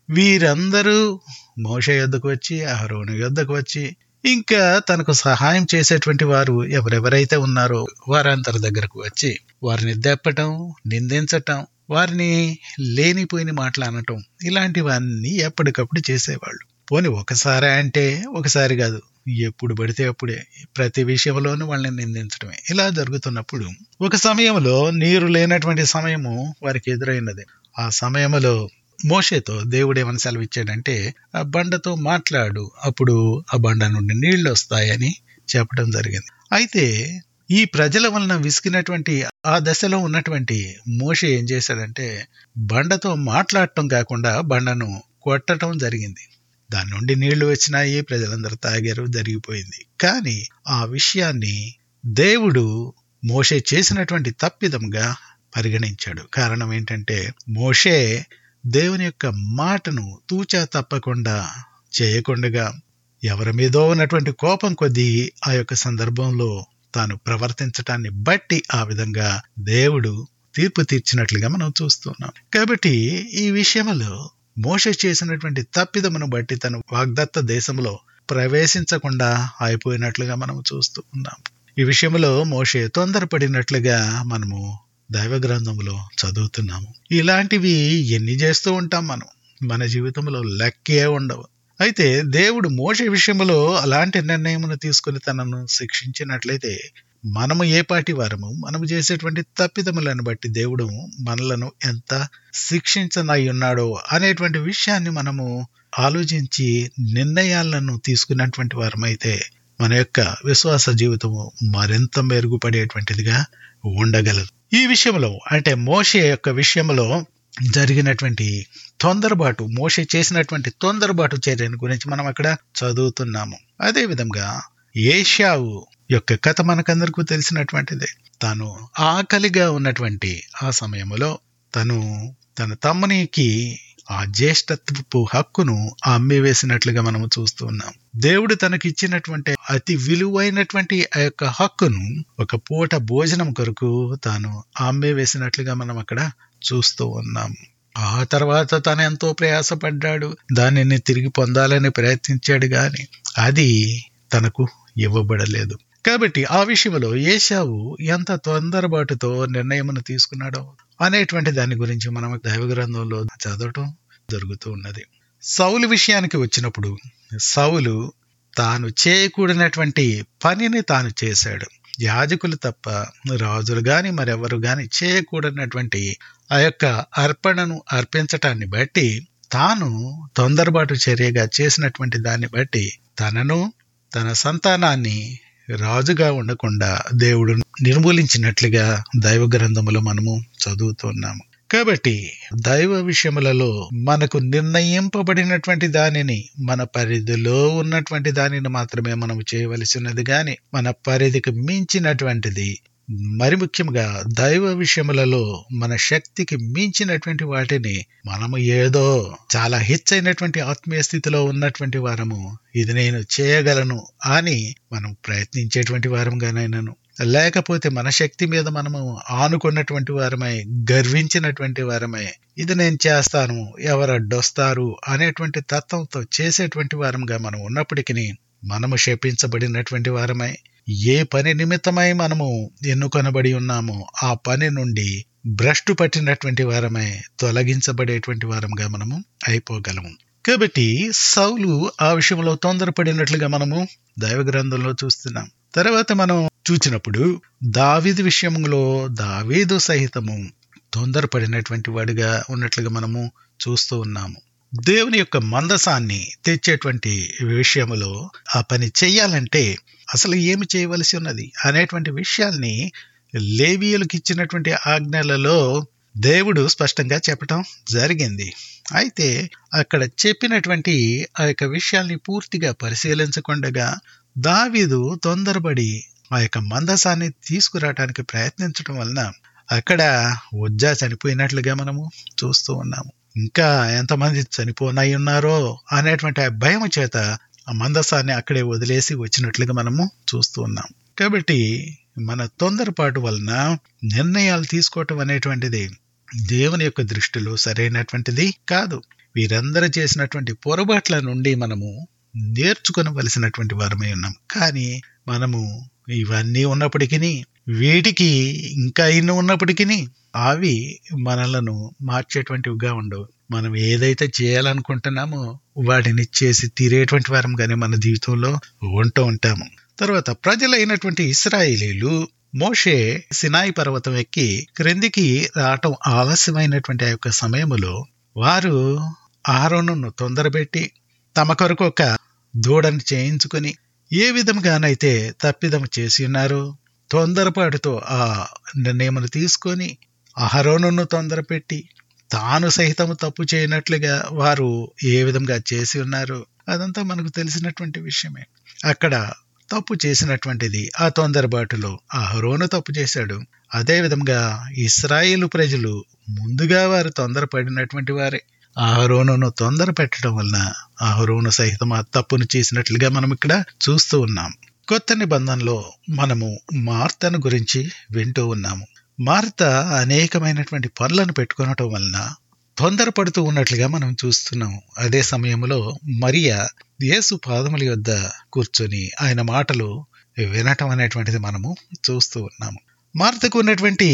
వీరందరూ మోష యొద్దకు వచ్చి అహరోను యొద్దకు వచ్చి ఇంకా తనకు సహాయం చేసేటువంటి వారు ఎవరెవరైతే ఉన్నారో వారందరి దగ్గరకు వచ్చి వారిని దెప్పటం నిందించటం వారిని లేనిపోయిన మాటలు అనటం ఇలాంటివన్నీ ఎప్పటికప్పుడు చేసేవాళ్ళు పోని ఒకసారి అంటే ఒకసారి కాదు ఎప్పుడు పడితే అప్పుడే ప్రతి విషయంలోనూ వాళ్ళని నిందించడమే ఇలా జరుగుతున్నప్పుడు ఒక సమయంలో నీరు లేనటువంటి సమయము వారికి ఎదురైనది ఆ సమయంలో మోషేతో దేవుడు ఏమని సెలవిచ్చాడంటే ఆ బండతో మాట్లాడు అప్పుడు ఆ బండ నుండి నీళ్లు వస్తాయని చెప్పడం జరిగింది అయితే ఈ ప్రజల వలన విసిగినటువంటి ఆ దశలో ఉన్నటువంటి మోషే ఏం చేశాడంటే బండతో మాట్లాడటం కాకుండా బండను కొట్టడం జరిగింది దాని నుండి నీళ్లు వచ్చినాయి ప్రజలందరూ తాగారు జరిగిపోయింది కానీ ఆ విషయాన్ని దేవుడు మోషే చేసినటువంటి తప్పిదంగా పరిగణించాడు కారణం ఏంటంటే మోషే దేవుని యొక్క మాటను తూచా తప్పకుండా చేయకుండగా ఎవరి మీదో ఉన్నటువంటి కోపం కొద్దీ ఆ యొక్క సందర్భంలో తాను ప్రవర్తించటాన్ని బట్టి ఆ విధంగా దేవుడు తీర్పు తీర్చినట్లుగా మనం చూస్తున్నాం కాబట్టి ఈ విషయంలో మోష చేసినటువంటి తప్పిదమును బట్టి తను వాగ్దత్త దేశంలో ప్రవేశించకుండా అయిపోయినట్లుగా మనం చూస్తూ ఉన్నాం ఈ విషయంలో మోషే తొందరపడినట్లుగా మనము దైవ గ్రంథంలో చదువుతున్నాము ఇలాంటివి ఎన్ని చేస్తూ ఉంటాం మనం మన జీవితంలో లెక్కే ఉండవు అయితే దేవుడు మోషే విషయంలో అలాంటి నిర్ణయమును తీసుకుని తనను శిక్షించినట్లయితే మనము ఏ పాటి వారము మనము చేసేటువంటి తప్పిదములను బట్టి దేవుడు మనలను ఎంత శిక్షించనై ఉన్నాడో అనేటువంటి విషయాన్ని మనము ఆలోచించి నిర్ణయాలను తీసుకున్నటువంటి వారమైతే మన యొక్క విశ్వాస జీవితము మరింత మెరుగుపడేటువంటిదిగా ఉండగలదు ఈ విషయంలో అంటే మోషే యొక్క విషయంలో జరిగినటువంటి తొందరబాటు మోషే చేసినటువంటి తొందరబాటు చర్యను గురించి మనం అక్కడ చదువుతున్నాము అదే విధంగా ఏషావు యొక్క కథ మనకందరికీ తెలిసినటువంటిదే తాను ఆకలిగా ఉన్నటువంటి ఆ సమయంలో తను తన తమ్మునికి ఆ జ్యేష్ఠత్వపు హక్కును అమ్మి వేసినట్లుగా మనము చూస్తూ ఉన్నాం దేవుడు తనకిచ్చినటువంటి అతి విలువైనటువంటి ఆ యొక్క హక్కును ఒక పూట భోజనం కొరకు తాను అమ్మి వేసినట్లుగా మనం అక్కడ చూస్తూ ఉన్నాం ఆ తర్వాత తను ఎంతో ప్రయాసపడ్డాడు దానిని తిరిగి పొందాలని ప్రయత్నించాడు గాని అది తనకు ఇవ్వబడలేదు కాబట్టి ఆ విషయంలో ఏషావు ఎంత తొందరబాటుతో నిర్ణయమును తీసుకున్నాడో అనేటువంటి దాని గురించి మనం దైవ గ్రంథంలో చదవటం జరుగుతూ ఉన్నది సౌలు విషయానికి వచ్చినప్పుడు సౌలు తాను చేయకూడనటువంటి పనిని తాను చేశాడు యాజకులు తప్ప రాజులు గాని మరెవరు గాని చేయకూడనటువంటి ఆ యొక్క అర్పణను అర్పించటాన్ని బట్టి తాను తొందరబాటు చర్యగా చేసినటువంటి దాన్ని బట్టి తనను తన సంతానాన్ని రాజుగా ఉండకుండా దేవుడు నిర్మూలించినట్లుగా దైవ గ్రంథములో మనము చదువుతున్నాము కాబట్టి దైవ విషయములలో మనకు నిర్ణయింపబడినటువంటి దానిని మన పరిధిలో ఉన్నటువంటి దానిని మాత్రమే మనం చేయవలసినది గాని మన పరిధికి మించినటువంటిది మరి ముఖ్యంగా దైవ విషయములలో మన శక్తికి మించినటువంటి వాటిని మనము ఏదో చాలా హెచ్చైనటువంటి ఆత్మీయ స్థితిలో ఉన్నటువంటి వారము ఇది నేను చేయగలను అని మనం ప్రయత్నించేటువంటి వారంగానైనాను లేకపోతే మన శక్తి మీద మనము ఆనుకున్నటువంటి వారమై గర్వించినటువంటి వారమై ఇది నేను చేస్తాను ఎవరు అడ్డొస్తారు అనేటువంటి తత్వంతో చేసేటువంటి వారంగా మనం ఉన్నప్పటికీ మనము శపించబడినటువంటి వారమై ఏ పని నిమిత్తమై మనము ఎన్నుకొనబడి ఉన్నామో ఆ పని నుండి భ్రష్టు పట్టినటువంటి వారమై తొలగించబడేటువంటి వారంగా మనము అయిపోగలము కాబట్టి సౌలు ఆ విషయంలో తొందరపడినట్లుగా మనము దైవ గ్రంథంలో చూస్తున్నాం తర్వాత మనం చూచినప్పుడు దావీదు విషయంలో దావీదు సహితము తొందరపడినటువంటి వాడిగా ఉన్నట్లుగా మనము చూస్తూ ఉన్నాము దేవుని యొక్క మందసాన్ని తెచ్చేటువంటి విషయములో ఆ పని చెయ్యాలంటే అసలు ఏమి చేయవలసి ఉన్నది అనేటువంటి విషయాల్ని లేవీయులకు ఇచ్చినటువంటి ఆజ్ఞలలో దేవుడు స్పష్టంగా చెప్పటం జరిగింది అయితే అక్కడ చెప్పినటువంటి ఆ యొక్క విషయాల్ని పూర్తిగా పరిశీలించకుండా దావీదు తొందరపడి ఆ యొక్క మందసాన్ని తీసుకురావడానికి ప్రయత్నించడం వలన అక్కడ ఉజ్జా చనిపోయినట్లుగా మనము చూస్తూ ఉన్నాము ఇంకా ఎంతమంది చనిపోనై ఉన్నారో అనేటువంటి ఆ భయం చేత ఆ మందసాన్ని అక్కడే వదిలేసి వచ్చినట్లుగా మనము చూస్తూ ఉన్నాం కాబట్టి మన తొందరపాటు వలన నిర్ణయాలు తీసుకోవటం అనేటువంటిది దేవుని యొక్క దృష్టిలో సరైనటువంటిది కాదు వీరందరూ చేసినటువంటి పొరపాట్ల నుండి మనము నేర్చుకునవలసినటువంటి వారమై ఉన్నాం కానీ మనము ఇవన్నీ ఉన్నప్పటికీ వీటికి ఇంకా ఇన్ని ఉన్నప్పటికీ అవి మనలను మార్చేటువంటివిగా ఉండవు మనం ఏదైతే చేయాలనుకుంటున్నామో వాటిని చేసి తీరేటువంటి వారంగానే మన జీవితంలో ఉంటూ ఉంటాము తర్వాత ప్రజలైనటువంటి ఇస్రాయేలీలు మోషే సినాయి పర్వతం ఎక్కి క్రిందికి రావటం ఆలస్యమైనటువంటి ఆ యొక్క సమయంలో వారు ఆరోను తొందరపెట్టి తమ కొరకు ఒక దూడని చేయించుకుని ఏ విధంగానైతే తప్పిదం చేసి ఉన్నారో తొందరపాటుతో ఆ నిర్ణయమును తీసుకొని అహరోనును తొందరపెట్టి తాను సహితము తప్పు చేయనట్లుగా వారు ఏ విధంగా చేసి ఉన్నారు అదంతా మనకు తెలిసినటువంటి విషయమే అక్కడ తప్పు చేసినటువంటిది ఆ తొందరబాటులో అహరోను తప్పు చేశాడు అదే విధంగా ఇస్రాయేలు ప్రజలు ముందుగా వారు తొందరపడినటువంటి వారే అహరోనును తొందర పెట్టడం వలన అహరోను సహితం ఆ తప్పును చేసినట్లుగా మనం ఇక్కడ చూస్తూ ఉన్నాం కొత్త నిబంధనలో మనము మార్తను గురించి వింటూ ఉన్నాము మార్త అనేకమైనటువంటి పనులను పెట్టుకొనటం వలన తొందరపడుతూ ఉన్నట్లుగా మనం చూస్తున్నాం అదే సమయంలో మరియా యేసు పాదముల యొద్ద కూర్చొని ఆయన మాటలు వినటం అనేటువంటిది మనము చూస్తూ ఉన్నాము మార్తకు ఉన్నటువంటి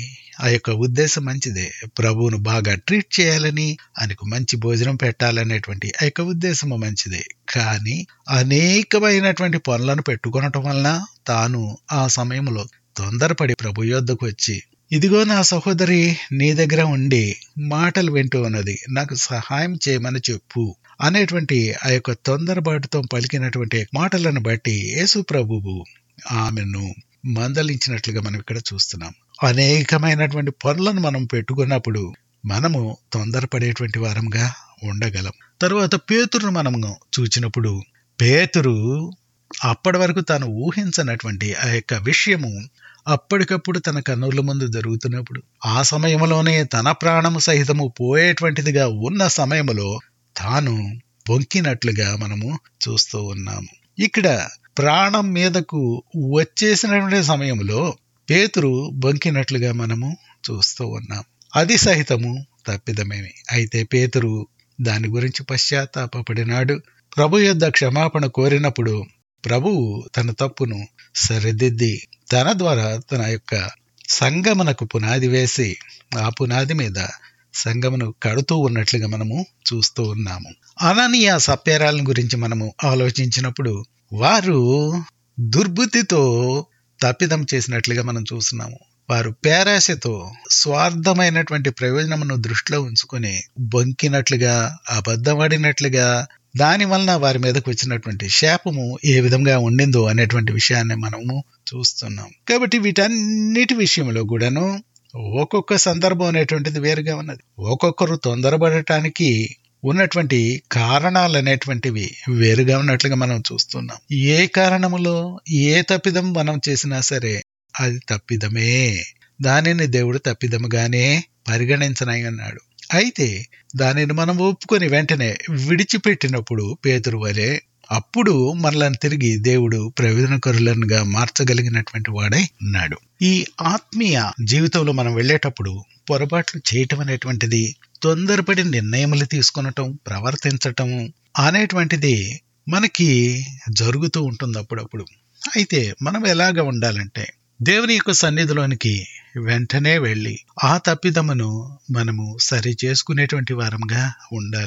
ఆ యొక్క ఉద్దేశం మంచిదే ప్రభువును బాగా ట్రీట్ చేయాలని ఆయనకు మంచి భోజనం పెట్టాలనేటువంటి ఆ యొక్క ఉద్దేశము మంచిదే కానీ అనేకమైనటువంటి పనులను పెట్టుకొనటం వలన తాను ఆ సమయంలో తొందరపడి ప్రభు యొద్దకు వచ్చి ఇదిగో నా సహోదరి నీ దగ్గర ఉండి మాటలు వింటూ ఉన్నది నాకు సహాయం చేయమని చెప్పు అనేటువంటి ఆ యొక్క తొందరపాటుతో పలికినటువంటి మాటలను బట్టి యేసు ప్రభువు ఆమెను మందలించినట్లుగా మనం ఇక్కడ చూస్తున్నాం అనేకమైనటువంటి పనులను మనం పెట్టుకున్నప్పుడు మనము తొందరపడేటువంటి వారంగా ఉండగలం తరువాత పేతురును మనము చూచినప్పుడు పేతురు అప్పటి వరకు తాను ఊహించనటువంటి ఆ యొక్క విషయము అప్పటికప్పుడు తన కన్నుల ముందు జరుగుతున్నప్పుడు ఆ సమయంలోనే తన ప్రాణము సహితము పోయేటువంటిదిగా ఉన్న సమయంలో తాను పొంకినట్లుగా మనము చూస్తూ ఉన్నాము ఇక్కడ ప్రాణం మీదకు వచ్చేసినటువంటి సమయంలో పేతురు బొంకినట్లుగా మనము చూస్తూ ఉన్నాం అది సహితము తప్పిదమేమి అయితే పేతురు దాని గురించి పశ్చాత్తాపడినాడు ప్రభు యొద్ద క్షమాపణ కోరినప్పుడు ప్రభువు తన తప్పును సరిదిద్ది తన ద్వారా తన యొక్క సంగమనకు పునాది వేసి ఆ పునాది మీద సంగమను కడుతూ ఉన్నట్లుగా మనము చూస్తూ ఉన్నాము అననీయ సప్యరాలను గురించి మనము ఆలోచించినప్పుడు వారు దుర్బుద్ధితో తప్పిదం చేసినట్లుగా మనం చూస్తున్నాము వారు పేరాశతో స్వార్థమైనటువంటి ప్రయోజనమును దృష్టిలో ఉంచుకొని బొంకినట్లుగా అబద్ధపడినట్లుగా దాని వలన వారి మీదకు వచ్చినటువంటి శాపము ఏ విధంగా ఉండిందో అనేటువంటి విషయాన్ని మనము చూస్తున్నాం కాబట్టి వీటన్నిటి విషయంలో కూడాను ఒక్కొక్క సందర్భం అనేటువంటిది వేరుగా ఉన్నది ఒక్కొక్కరు తొందరపడటానికి ఉన్నటువంటి కారణాలు అనేటువంటివి వేరుగా ఉన్నట్లుగా మనం చూస్తున్నాం ఏ కారణములో ఏ తప్పిదం మనం చేసినా సరే అది తప్పిదమే దానిని దేవుడు తప్పిదముగానే పరిగణించనై అన్నాడు అయితే దానిని మనం ఒప్పుకొని వెంటనే విడిచిపెట్టినప్పుడు పేతురు వలె అప్పుడు మనలను తిరిగి దేవుడు ప్రయోజనకరులనుగా మార్చగలిగినటువంటి వాడై ఉన్నాడు ఈ ఆత్మీయ జీవితంలో మనం వెళ్ళేటప్పుడు పొరపాట్లు చేయటం అనేటువంటిది తొందరపడి నిర్ణయములు తీసుకునటం ప్రవర్తించటం అనేటువంటిది మనకి జరుగుతూ ఉంటుంది అప్పుడప్పుడు అయితే మనం ఎలాగ ఉండాలంటే దేవుని యొక్క సన్నిధిలోనికి వెంటనే వెళ్ళి ఆ తప్పిదమును మనము సరి చేసుకునేటువంటి వారంగా ఉండాలి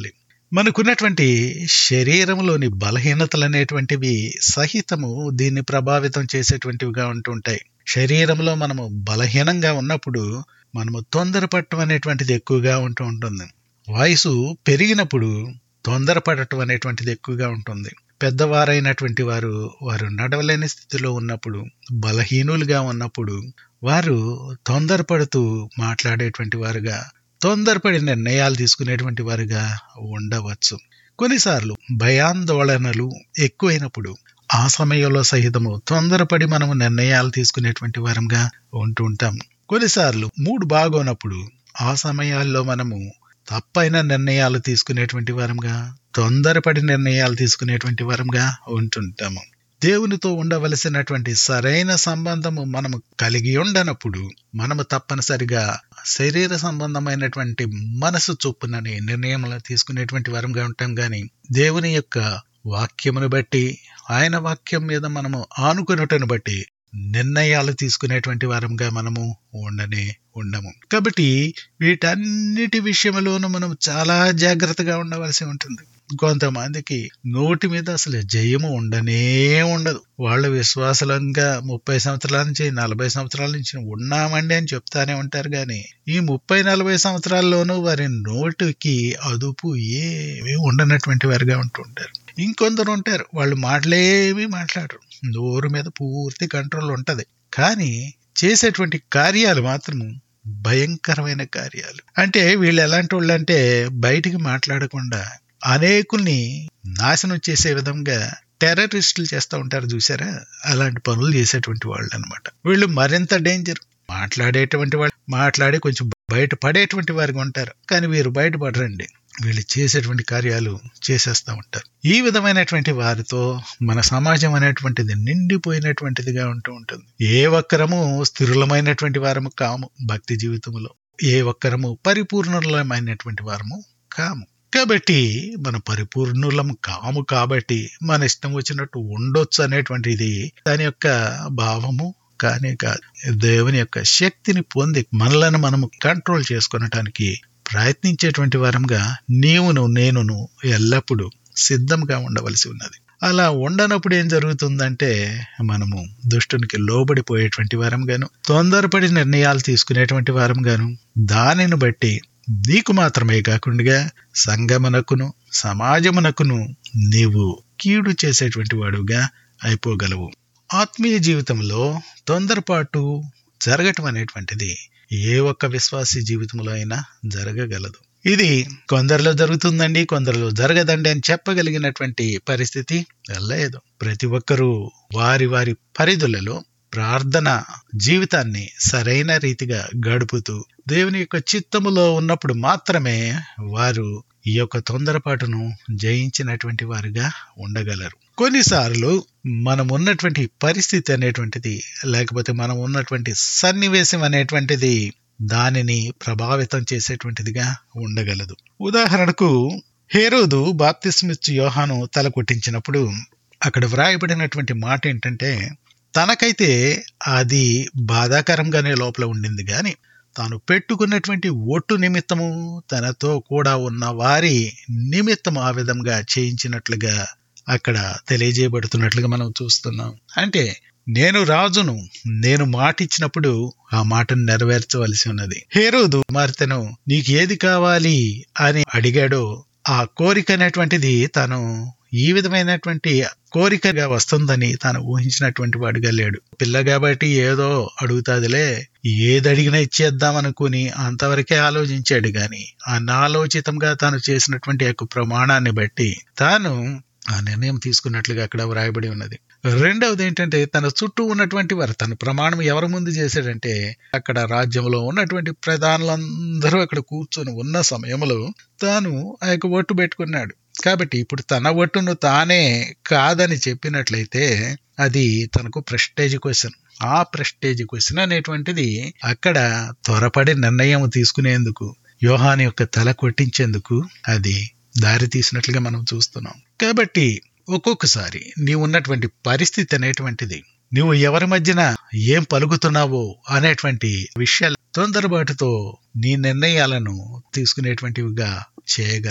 మనకున్నటువంటి శరీరంలోని బలహీనతలు అనేటువంటివి సహితము దీన్ని ప్రభావితం చేసేటువంటివిగా ఉంటుంటాయి శరీరంలో మనము బలహీనంగా ఉన్నప్పుడు మనము తొందరపడటం అనేటువంటిది ఎక్కువగా ఉంటూ ఉంటుంది వయసు పెరిగినప్పుడు తొందరపడటం అనేటువంటిది ఎక్కువగా ఉంటుంది పెద్దవారైనటువంటి వారు వారు నడవలేని స్థితిలో ఉన్నప్పుడు బలహీనులుగా ఉన్నప్పుడు వారు తొందరపడుతూ మాట్లాడేటువంటి వారుగా తొందరపడి నిర్ణయాలు తీసుకునేటువంటి వారుగా ఉండవచ్చు కొన్నిసార్లు భయాందోళనలు ఎక్కువైనప్పుడు ఆ సమయంలో సహితము తొందరపడి మనము నిర్ణయాలు తీసుకునేటువంటి వారంగా ఉంటూ ఉంటాం కొన్నిసార్లు మూడు బాగోనప్పుడు ఆ సమయాల్లో మనము తప్పైన నిర్ణయాలు తీసుకునేటువంటి వారంగా తొందరపడి నిర్ణయాలు తీసుకునేటువంటి వారంగా ఉంటుంటాము దేవునితో ఉండవలసినటువంటి సరైన సంబంధము మనము కలిగి ఉండనప్పుడు మనము తప్పనిసరిగా శరీర సంబంధమైనటువంటి మనసు చొప్పునని నిర్ణయములు తీసుకునేటువంటి వారంగా ఉంటాం గాని దేవుని యొక్క వాక్యమును బట్టి ఆయన వాక్యం మీద మనము ఆనుకున్నటను బట్టి నిర్ణయాలు తీసుకునేటువంటి వారంగా మనము ఉండనే ఉండము కాబట్టి వీటన్నిటి విషయంలోనూ మనం చాలా జాగ్రత్తగా ఉండవలసి ఉంటుంది కొంతమందికి నోటి మీద అసలు జయము ఉండనే ఉండదు వాళ్ళు విశ్వాసలంగా ముప్పై సంవత్సరాల నుంచి నలభై సంవత్సరాల నుంచి ఉన్నామండి అని చెప్తానే ఉంటారు కానీ ఈ ముప్పై నలభై సంవత్సరాల్లోనూ వారి నోటికి అదుపు ఏమీ ఉండనటువంటి వారిగా ఉంటుంటారు ఇంకొందరు ఉంటారు వాళ్ళు మాటలేమీ మాట్లాడరు నోరు మీద పూర్తి కంట్రోల్ ఉంటది కానీ చేసేటువంటి కార్యాలు మాత్రము భయంకరమైన కార్యాలు అంటే వీళ్ళు ఎలాంటి వాళ్ళు అంటే బయటికి మాట్లాడకుండా అనేకుల్ని నాశనం చేసే విధంగా టెర్రరిస్టులు చేస్తూ ఉంటారు చూసారా అలాంటి పనులు చేసేటువంటి వాళ్ళు అనమాట వీళ్ళు మరింత డేంజర్ మాట్లాడేటువంటి వాళ్ళు మాట్లాడి కొంచెం బయట పడేటువంటి వారిగా ఉంటారు కానీ వీరు బయటపడరండి వీళ్ళు చేసేటువంటి కార్యాలు చేసేస్తూ ఉంటారు ఈ విధమైనటువంటి వారితో మన సమాజం అనేటువంటిది నిండిపోయినటువంటిదిగా ఉంటూ ఉంటుంది ఏ ఒక్కరము స్థిరులమైనటువంటి వారము కాము భక్తి జీవితంలో ఏ ఒక్కరము పరిపూర్ణమైనటువంటి వారము కాము కాబట్టి మన పరిపూర్ణులం కాము కాబట్టి మన ఇష్టం వచ్చినట్టు ఉండొచ్చు అనేటువంటిది దాని యొక్క భావము కానే కాదు దేవుని యొక్క శక్తిని పొంది మనలను మనము కంట్రోల్ చేసుకునటానికి ప్రయత్నించేటువంటి వారంగా నీవును నేనును ఎల్లప్పుడూ సిద్ధంగా ఉండవలసి ఉన్నది అలా ఉండనప్పుడు ఏం జరుగుతుందంటే మనము దుష్టునికి లోబడిపోయేటువంటి వారంగాను తొందరపడి నిర్ణయాలు తీసుకునేటువంటి వారంగాను దానిని బట్టి నీకు మాత్రమే కాకుండా సంగమునకును సమాజమునకును నీవు కీడు చేసేటువంటి వాడుగా అయిపోగలవు ఆత్మీయ జీవితంలో తొందరపాటు జరగటం అనేటువంటిది ఏ ఒక్క విశ్వాసి జీవితంలో అయినా జరగగలదు ఇది కొందరిలో జరుగుతుందండి కొందరిలో జరగదండి అని చెప్పగలిగినటువంటి పరిస్థితి లేదు ప్రతి ఒక్కరూ వారి వారి పరిధులలో ప్రార్థన జీవితాన్ని సరైన రీతిగా గడుపుతూ దేవుని యొక్క చిత్తములో ఉన్నప్పుడు మాత్రమే వారు ఈ యొక్క తొందరపాటును జయించినటువంటి వారుగా ఉండగలరు కొన్నిసార్లు మనం ఉన్నటువంటి పరిస్థితి అనేటువంటిది లేకపోతే మనం ఉన్నటువంటి సన్నివేశం అనేటువంటిది దానిని ప్రభావితం చేసేటువంటిదిగా ఉండగలదు ఉదాహరణకు హేరోదు బాప్తిస్మిచ్ యోహాను తల కొట్టించినప్పుడు అక్కడ వ్రాయబడినటువంటి మాట ఏంటంటే తనకైతే అది బాధాకరంగానే లోపల ఉండింది కానీ తాను పెట్టుకున్నటువంటి ఒట్టు నిమిత్తము తనతో కూడా ఉన్న వారి నిమిత్తము ఆ విధంగా చేయించినట్లుగా అక్కడ తెలియజేయబడుతున్నట్లుగా మనం చూస్తున్నాం అంటే నేను రాజును నేను మాట ఇచ్చినప్పుడు ఆ మాటను నెరవేర్చవలసి ఉన్నది హేరోదు కుమార్తెను నీకు ఏది కావాలి అని అడిగాడో ఆ కోరిక అనేటువంటిది తను ఈ విధమైనటువంటి కోరికగా వస్తుందని తాను ఊహించినటువంటి వాడుగా లేడు పిల్ల కాబట్టి ఏదో అడుగుతాదిలే ఏది అడిగినా ఇచ్చేద్దాం అనుకుని అంతవరకే ఆలోచించాడు గాని అనాలోచితంగా తాను చేసినటువంటి యొక్క ప్రమాణాన్ని బట్టి తాను ఆ నిర్ణయం తీసుకున్నట్లుగా అక్కడ వ్రాయబడి ఉన్నది రెండవది ఏంటంటే తన చుట్టూ ఉన్నటువంటి వారు తన ప్రమాణం ఎవరి ముందు చేశాడంటే అక్కడ రాజ్యంలో ఉన్నటువంటి ప్రధానులందరూ అక్కడ కూర్చొని ఉన్న సమయంలో తాను ఆ యొక్క ఒట్టు పెట్టుకున్నాడు కాబట్టి ఇప్పుడు తన ఒట్టును తానే కాదని చెప్పినట్లయితే అది తనకు ప్రెస్టేజ్ క్వశ్చన్ ఆ ప్రెస్టేజ్ క్వశ్చన్ అనేటువంటిది అక్కడ త్వరపడి నిర్ణయం తీసుకునేందుకు యోహాని యొక్క తల కొట్టించేందుకు అది దారి తీసినట్లుగా మనం చూస్తున్నాం కాబట్టి ఒక్కొక్కసారి నీవు ఉన్నటువంటి పరిస్థితి అనేటువంటిది నువ్వు ఎవరి మధ్యన ఏం పలుకుతున్నావో అనేటువంటి విషయాలు తొందరపాటుతో నీ నిర్ణయాలను తీసుకునేటువంటివిగా చేయగలవు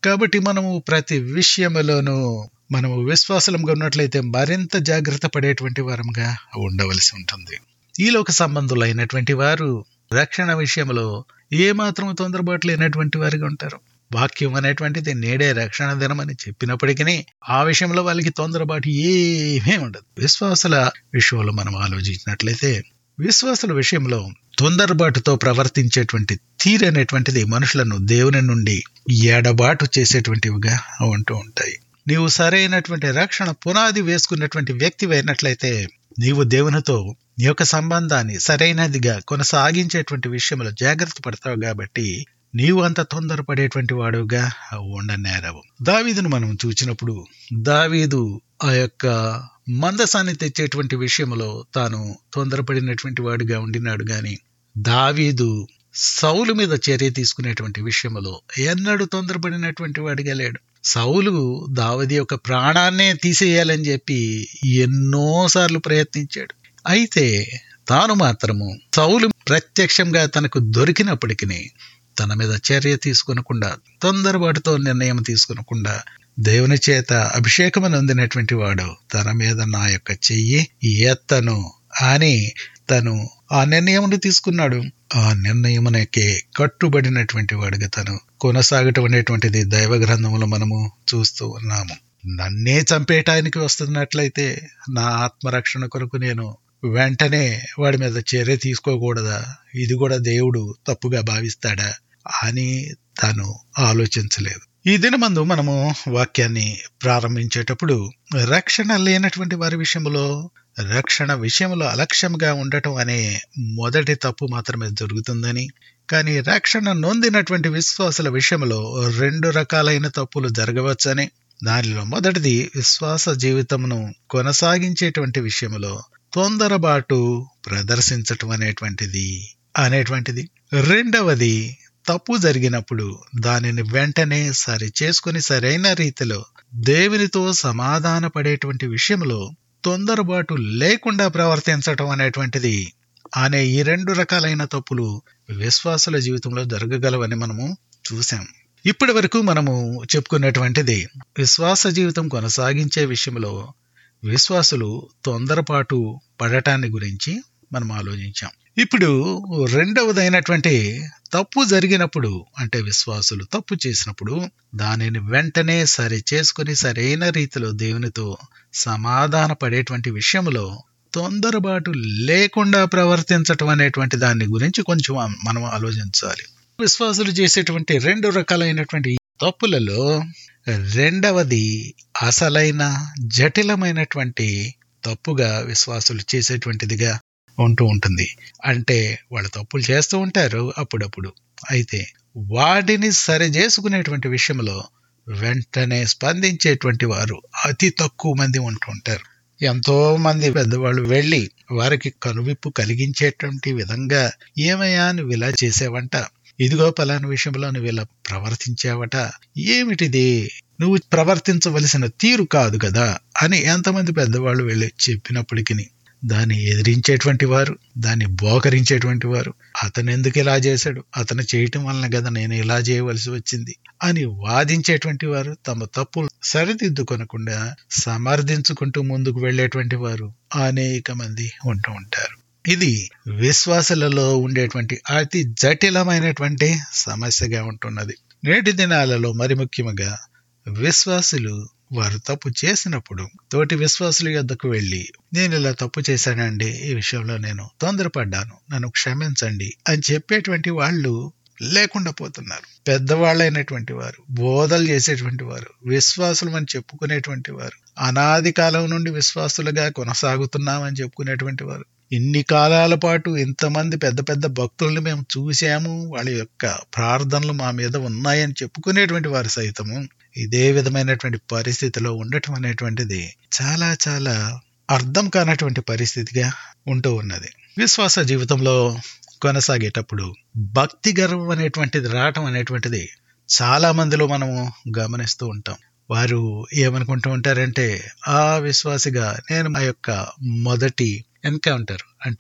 కాబట్టి మనము ప్రతి విషయంలోనూ మనము విశ్వాసంగా ఉన్నట్లయితే మరింత జాగ్రత్త పడేటువంటి వారంగా ఉండవలసి ఉంటుంది ఈలోక సంబంధులైనటువంటి వారు రక్షణ విషయంలో ఏమాత్రం తొందరపాటు లేనటువంటి వారిగా ఉంటారు వాక్యం అనేటువంటిది నేడే రక్షణ దినమని చెప్పినప్పటికీ ఆ విషయంలో వాళ్ళకి తొందరపాటు ఏమీ ఉండదు విశ్వాసుల విషయంలో మనం ఆలోచించినట్లయితే విశ్వాసుల విషయంలో తొందరబాటుతో ప్రవర్తించేటువంటి తీరనేటువంటిది మనుషులను దేవుని నుండి ఎడబాటు చేసేటువంటివిగా ఉంటూ ఉంటాయి నీవు సరైనటువంటి రక్షణ పునాది వేసుకున్నటువంటి వ్యక్తి అయినట్లయితే నీవు దేవునితో నీ యొక్క సంబంధాన్ని సరైనదిగా కొనసాగించేటువంటి విషయంలో జాగ్రత్త పడతావు కాబట్టి నీవు అంత తొందరపడేటువంటి వాడుగా ఉండనేరవు దావీదును మనం చూచినప్పుడు దావీదు ఆ యొక్క మందసాన్ని తెచ్చేటువంటి విషయంలో తాను తొందరపడినటువంటి వాడుగా ఉండినాడు గాని దావీదు సౌలు మీద చర్య తీసుకునేటువంటి విషయంలో ఎన్నడూ తొందరపడినటువంటి వాడిగా లేడు సౌలు దావది యొక్క ప్రాణాన్నే తీసేయాలని చెప్పి ఎన్నోసార్లు ప్రయత్నించాడు అయితే తాను మాత్రము సౌలు ప్రత్యక్షంగా తనకు దొరికినప్పటికీ తన మీద చర్య తీసుకునకుండా తొందరపాటుతో నిర్ణయం తీసుకునకుండా దేవుని చేత అభిషేకం నొందినటువంటి వాడు తన మీద నా యొక్క చెయ్యి ఎత్తను అని తను ఆ నిర్ణయమును తీసుకున్నాడు ఆ నిర్ణయమునకే కట్టుబడినటువంటి వాడిగా తను కొనసాగటం అనేటువంటిది దైవ గ్రంథములో మనము చూస్తూ ఉన్నాము నన్నే చంపేయటానికి వస్తున్నట్లయితే నా ఆత్మరక్షణ కొరకు నేను వెంటనే వాడి మీద చర్య తీసుకోకూడదా ఇది కూడా దేవుడు తప్పుగా భావిస్తాడా అని తను ఆలోచించలేదు ఈ దినమందు మనము వాక్యాన్ని ప్రారంభించేటప్పుడు రక్షణ లేనటువంటి వారి విషయంలో రక్షణ విషయంలో అలక్ష్యంగా ఉండటం అనే మొదటి తప్పు మాత్రమే జరుగుతుందని కానీ రక్షణ నొందినటువంటి విశ్వాసుల విషయంలో రెండు రకాలైన తప్పులు జరగవచ్చని దానిలో మొదటిది విశ్వాస జీవితమును కొనసాగించేటువంటి విషయంలో తొందరబాటు ప్రదర్శించటం అనేటువంటిది అనేటువంటిది రెండవది తప్పు జరిగినప్పుడు దానిని వెంటనే సరి చేసుకుని సరైన రీతిలో దేవునితో సమాధాన పడేటువంటి విషయంలో తొందరబాటు లేకుండా ప్రవర్తించటం అనేటువంటిది అనే ఈ రెండు రకాలైన తప్పులు విశ్వాసుల జీవితంలో జరగగలవని మనము చూసాం ఇప్పటి వరకు మనము చెప్పుకున్నటువంటిది విశ్వాస జీవితం కొనసాగించే విషయంలో విశ్వాసులు తొందరపాటు పడటాన్ని గురించి మనం ఆలోచించాం ఇప్పుడు రెండవదైనటువంటి తప్పు జరిగినప్పుడు అంటే విశ్వాసులు తప్పు చేసినప్పుడు దానిని వెంటనే సరి చేసుకుని సరైన రీతిలో దేవునితో సమాధాన పడేటువంటి విషయంలో తొందరబాటు లేకుండా ప్రవర్తించటం అనేటువంటి దాని గురించి కొంచెం మనం ఆలోచించాలి విశ్వాసులు చేసేటువంటి రెండు రకాలైనటువంటి తప్పులలో రెండవది అసలైన జటిలమైనటువంటి తప్పుగా విశ్వాసులు చేసేటువంటిదిగా ఉంటూ ఉంటుంది అంటే వాళ్ళు తప్పులు చేస్తూ ఉంటారు అప్పుడప్పుడు అయితే వాటిని సరి చేసుకునేటువంటి విషయంలో వెంటనే స్పందించేటువంటి వారు అతి తక్కువ మంది ఉంటూ ఉంటారు ఎంతో మంది పెద్దవాళ్ళు వెళ్ళి వారికి కనువిప్పు కలిగించేటువంటి విధంగా ఏమయ్యా నువ్వు ఇలా చేసావంట ఇదిగో పలాని విషయంలో నువ్వు ఇలా ప్రవర్తించావట ఏమిటిది నువ్వు ప్రవర్తించవలసిన తీరు కాదు కదా అని ఎంతమంది పెద్దవాళ్ళు వెళ్ళి చెప్పినప్పటికీ దాన్ని ఎదిరించేటువంటి వారు దాన్ని బోకరించేటువంటి వారు అతను ఎందుకు ఇలా చేశాడు అతను చేయటం వలన కదా నేను ఇలా చేయవలసి వచ్చింది అని వాదించేటువంటి వారు తమ తప్పులు సరిదిద్దుకొనకుండా సమర్థించుకుంటూ ముందుకు వెళ్లేటువంటి వారు అనేక మంది ఉంటూ ఉంటారు ఇది విశ్వాసాలలో ఉండేటువంటి అతి జటిలమైనటువంటి సమస్యగా ఉంటున్నది నేటి దినాలలో మరి ముఖ్యంగా విశ్వాసులు వారు తప్పు చేసినప్పుడు తోటి విశ్వాసుల యొద్దకు వెళ్ళి నేను ఇలా తప్పు చేశానండి ఈ విషయంలో నేను తొందరపడ్డాను నన్ను క్షమించండి అని చెప్పేటువంటి వాళ్ళు లేకుండా పోతున్నారు పెద్దవాళ్ళైనటువంటి వారు బోధలు చేసేటువంటి వారు విశ్వాసులు అని చెప్పుకునేటువంటి వారు అనాది కాలం నుండి విశ్వాసులుగా కొనసాగుతున్నామని చెప్పుకునేటువంటి వారు ఇన్ని కాలాల పాటు ఇంతమంది పెద్ద పెద్ద భక్తుల్ని మేము చూశాము వాళ్ళ యొక్క ప్రార్థనలు మా మీద ఉన్నాయని చెప్పుకునేటువంటి వారు సైతము ఇదే విధమైనటువంటి పరిస్థితిలో ఉండటం అనేటువంటిది చాలా చాలా అర్థం కానటువంటి పరిస్థితిగా ఉంటూ ఉన్నది విశ్వాస జీవితంలో కొనసాగేటప్పుడు భక్తి గర్వం అనేటువంటిది రావటం అనేటువంటిది చాలా మందిలో మనము గమనిస్తూ ఉంటాం వారు ఏమనుకుంటూ ఉంటారంటే ఆ విశ్వాసిగా నేను మా యొక్క మొదటి ఎన్కౌంటర్ అంటే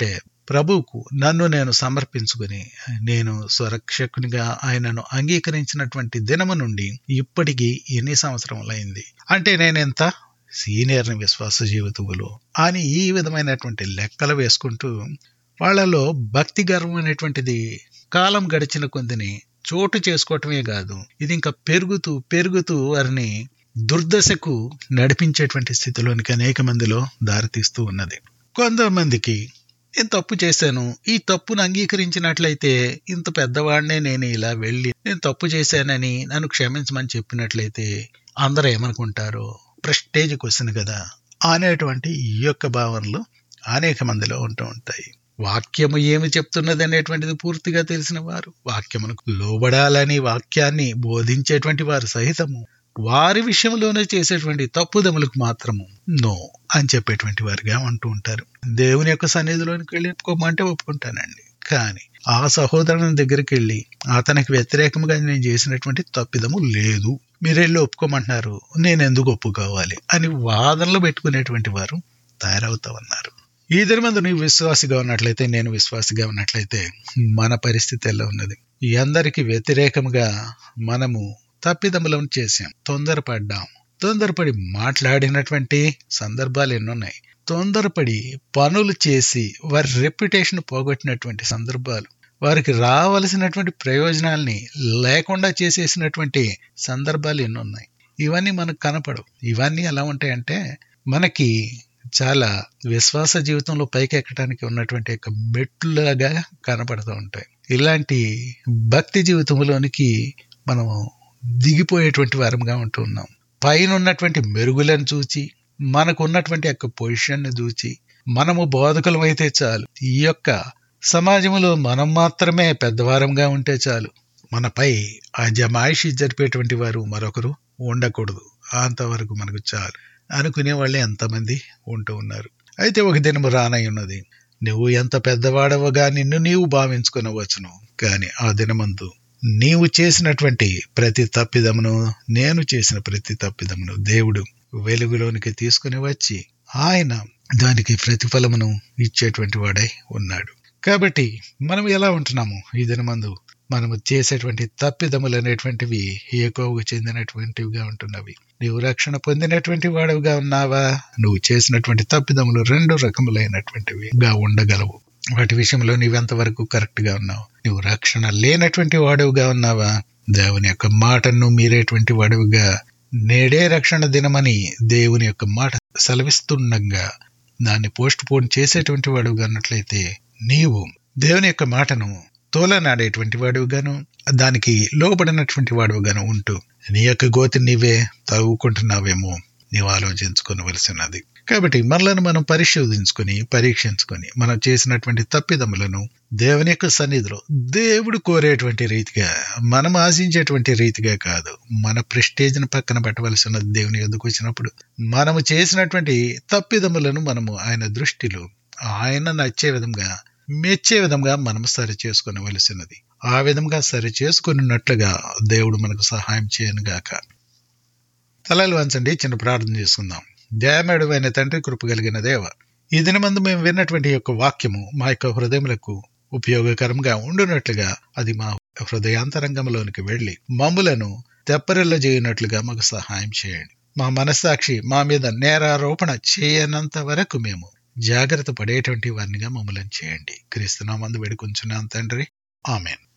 ప్రభువుకు నన్ను నేను సమర్పించుకుని నేను స్వరక్షకునిగా ఆయనను అంగీకరించినటువంటి దినము నుండి ఇప్పటికి ఎన్ని సంవత్సరములైంది అంటే నేనెంత సీనియర్ని విశ్వాస జీవితములు అని ఈ విధమైనటువంటి లెక్కలు వేసుకుంటూ వాళ్ళలో భక్తి గర్వం అనేటువంటిది కాలం గడిచిన కొందిని చోటు చేసుకోవటమే కాదు ఇది ఇంకా పెరుగుతూ పెరుగుతూ వారిని దుర్దశకు నడిపించేటువంటి స్థితిలోనికి అనేక మందిలో దారితీస్తూ ఉన్నది కొంతమందికి నేను తప్పు చేశాను ఈ తప్పును అంగీకరించినట్లయితే ఇంత పెద్దవాడినే నేను ఇలా వెళ్ళి నేను తప్పు చేశానని నన్ను క్షమించమని చెప్పినట్లయితే అందరూ ఏమనుకుంటారో ప్రెస్టేజ్ క్వశ్చన్ కదా అనేటువంటి ఈ యొక్క భావనలు అనేక మందిలో ఉంటూ ఉంటాయి వాక్యము ఏమి చెప్తున్నది అనేటువంటిది పూర్తిగా తెలిసిన వారు వాక్యమునకు లోబడాలని వాక్యాన్ని బోధించేటువంటి వారు సహితము వారి విషయంలోనే చేసేటువంటి తప్పుదములకు మాత్రము నో అని చెప్పేటువంటి వారిగా అంటూ ఉంటారు దేవుని యొక్క సన్నిధిలోనికి వెళ్ళి ఒప్పుకోమంటే ఒప్పుకుంటానండి కానీ ఆ సహోదరుని దగ్గరికి వెళ్ళి అతనికి వ్యతిరేకంగా నేను చేసినటువంటి తప్పిదము లేదు మీరెళ్ళి ఒప్పుకోమంటున్నారు నేను ఎందుకు ఒప్పుకోవాలి అని వాదనలు పెట్టుకునేటువంటి వారు తయారవుతా ఉన్నారు ఈ దినమందు నీవు విశ్వాసిగా ఉన్నట్లయితే నేను విశ్వాసిగా ఉన్నట్లయితే మన పరిస్థితి ఎలా ఉన్నది అందరికి వ్యతిరేకముగా మనము తప్పిదములను చేశాం తొందరపడ్డాం తొందరపడి మాట్లాడినటువంటి సందర్భాలు ఎన్నున్నాయి తొందరపడి పనులు చేసి వారి రెప్యుటేషన్ పోగొట్టినటువంటి సందర్భాలు వారికి రావలసినటువంటి ప్రయోజనాల్ని లేకుండా చేసేసినటువంటి సందర్భాలు ఎన్నున్నాయి ఇవన్నీ మనకు కనపడవు ఇవన్నీ ఎలా ఉంటాయంటే మనకి చాలా విశ్వాస జీవితంలో పైకెక్కడానికి ఉన్నటువంటి యొక్క మెట్లుగా కనపడుతూ ఉంటాయి ఇలాంటి భక్తి జీవితంలోనికి మనము దిగిపోయేటువంటి వారంగా ఉంటూ ఉన్నాం పైన ఉన్నటువంటి మెరుగులను చూచి మనకు ఉన్నటువంటి యొక్క పొజిషన్ని చూచి మనము బోధకులం అయితే చాలు ఈ యొక్క సమాజంలో మనం మాత్రమే పెద్దవారంగా ఉంటే చాలు మనపై ఆ జమాయిషి జరిపేటువంటి వారు మరొకరు ఉండకూడదు అంతవరకు మనకు చాలు అనుకునే వాళ్ళే ఎంతమంది ఉంటూ ఉన్నారు అయితే ఒక దినము రానై ఉన్నది నువ్వు ఎంత పెద్దవాడవగా నిన్ను నీవు భావించుకునవచ్చును కానీ ఆ దినమందు నీవు చేసినటువంటి ప్రతి తప్పిదమును నేను చేసిన ప్రతి తప్పిదమును దేవుడు వెలుగులోనికి తీసుకుని వచ్చి ఆయన దానికి ప్రతిఫలమును ఇచ్చేటువంటి వాడై ఉన్నాడు కాబట్టి మనం ఎలా ఉంటున్నాము ఈ దినమందు మనము చేసేటువంటి తప్పిదములు అనేటువంటివి ఏకోవుకు చెందినటువంటివిగా ఉంటున్నవి నీవు రక్షణ పొందినటువంటి వాడవుగా ఉన్నావా నువ్వు చేసినటువంటి తప్పిదములు రెండు రకములైనటువంటివిగా ఉండగలవు వాటి విషయంలో నీవెంతవరకు కరెక్ట్ గా ఉన్నావు నువ్వు రక్షణ లేనటువంటి వాడవుగా ఉన్నావా దేవుని యొక్క మాటను మీరేటువంటి వాడవుగా నేడే రక్షణ దినమని దేవుని యొక్క మాట సెలవిస్తుండగా దాన్ని పోస్ట్ పోన్ చేసేటువంటి వాడుగా ఉన్నట్లయితే నీవు దేవుని యొక్క మాటను తోలనాడేటువంటి వాడుగాను దానికి లోబడినటువంటి వాడుగాను ఉంటూ నీ యొక్క గోతి నీవే తవ్వుకుంటున్నావేమో నీవు ఆలోచించుకోవలసినది కాబట్టి మనలను మనం పరిశోధించుకొని పరీక్షించుకొని మనం చేసినటువంటి తప్పిదములను దేవుని యొక్క సన్నిధిలో దేవుడు కోరేటువంటి రీతిగా మనం ఆశించేటువంటి రీతిగా కాదు మన ప్రెస్టేజ్ను పక్కన పెట్టవలసిన దేవుని ఎదుకు వచ్చినప్పుడు మనము చేసినటువంటి తప్పిదములను మనము ఆయన దృష్టిలో ఆయన నచ్చే విధంగా మెచ్చే విధంగా మనం సరి చేసుకునవలసినది ఆ విధంగా సరి చేసుకున్నట్లుగా దేవుడు మనకు సహాయం చేయను గాక తలలు వంచండి చిన్న ప్రార్థన చేసుకుందాం దయామేడు అయిన తండ్రి కృప కలిగిన దేవ ఈ దినమందు మేము విన్నటువంటి యొక్క వాక్యము మా యొక్క హృదయములకు ఉపయోగకరంగా ఉండునట్లుగా అది మా హృదయాంతరంగంలోనికి వెళ్లి మమ్ములను తెప్పరిల్ల చేయనట్లుగా మాకు సహాయం చేయండి మా మనస్సాక్షి మా మీద నేరారోపణ చేయనంత వరకు మేము జాగ్రత్త పడేటువంటి వారినిగా మమ్మల్ని చేయండి క్రీస్తునామందు వేడుకుంటున్నాం తండ్రి ఆమెన్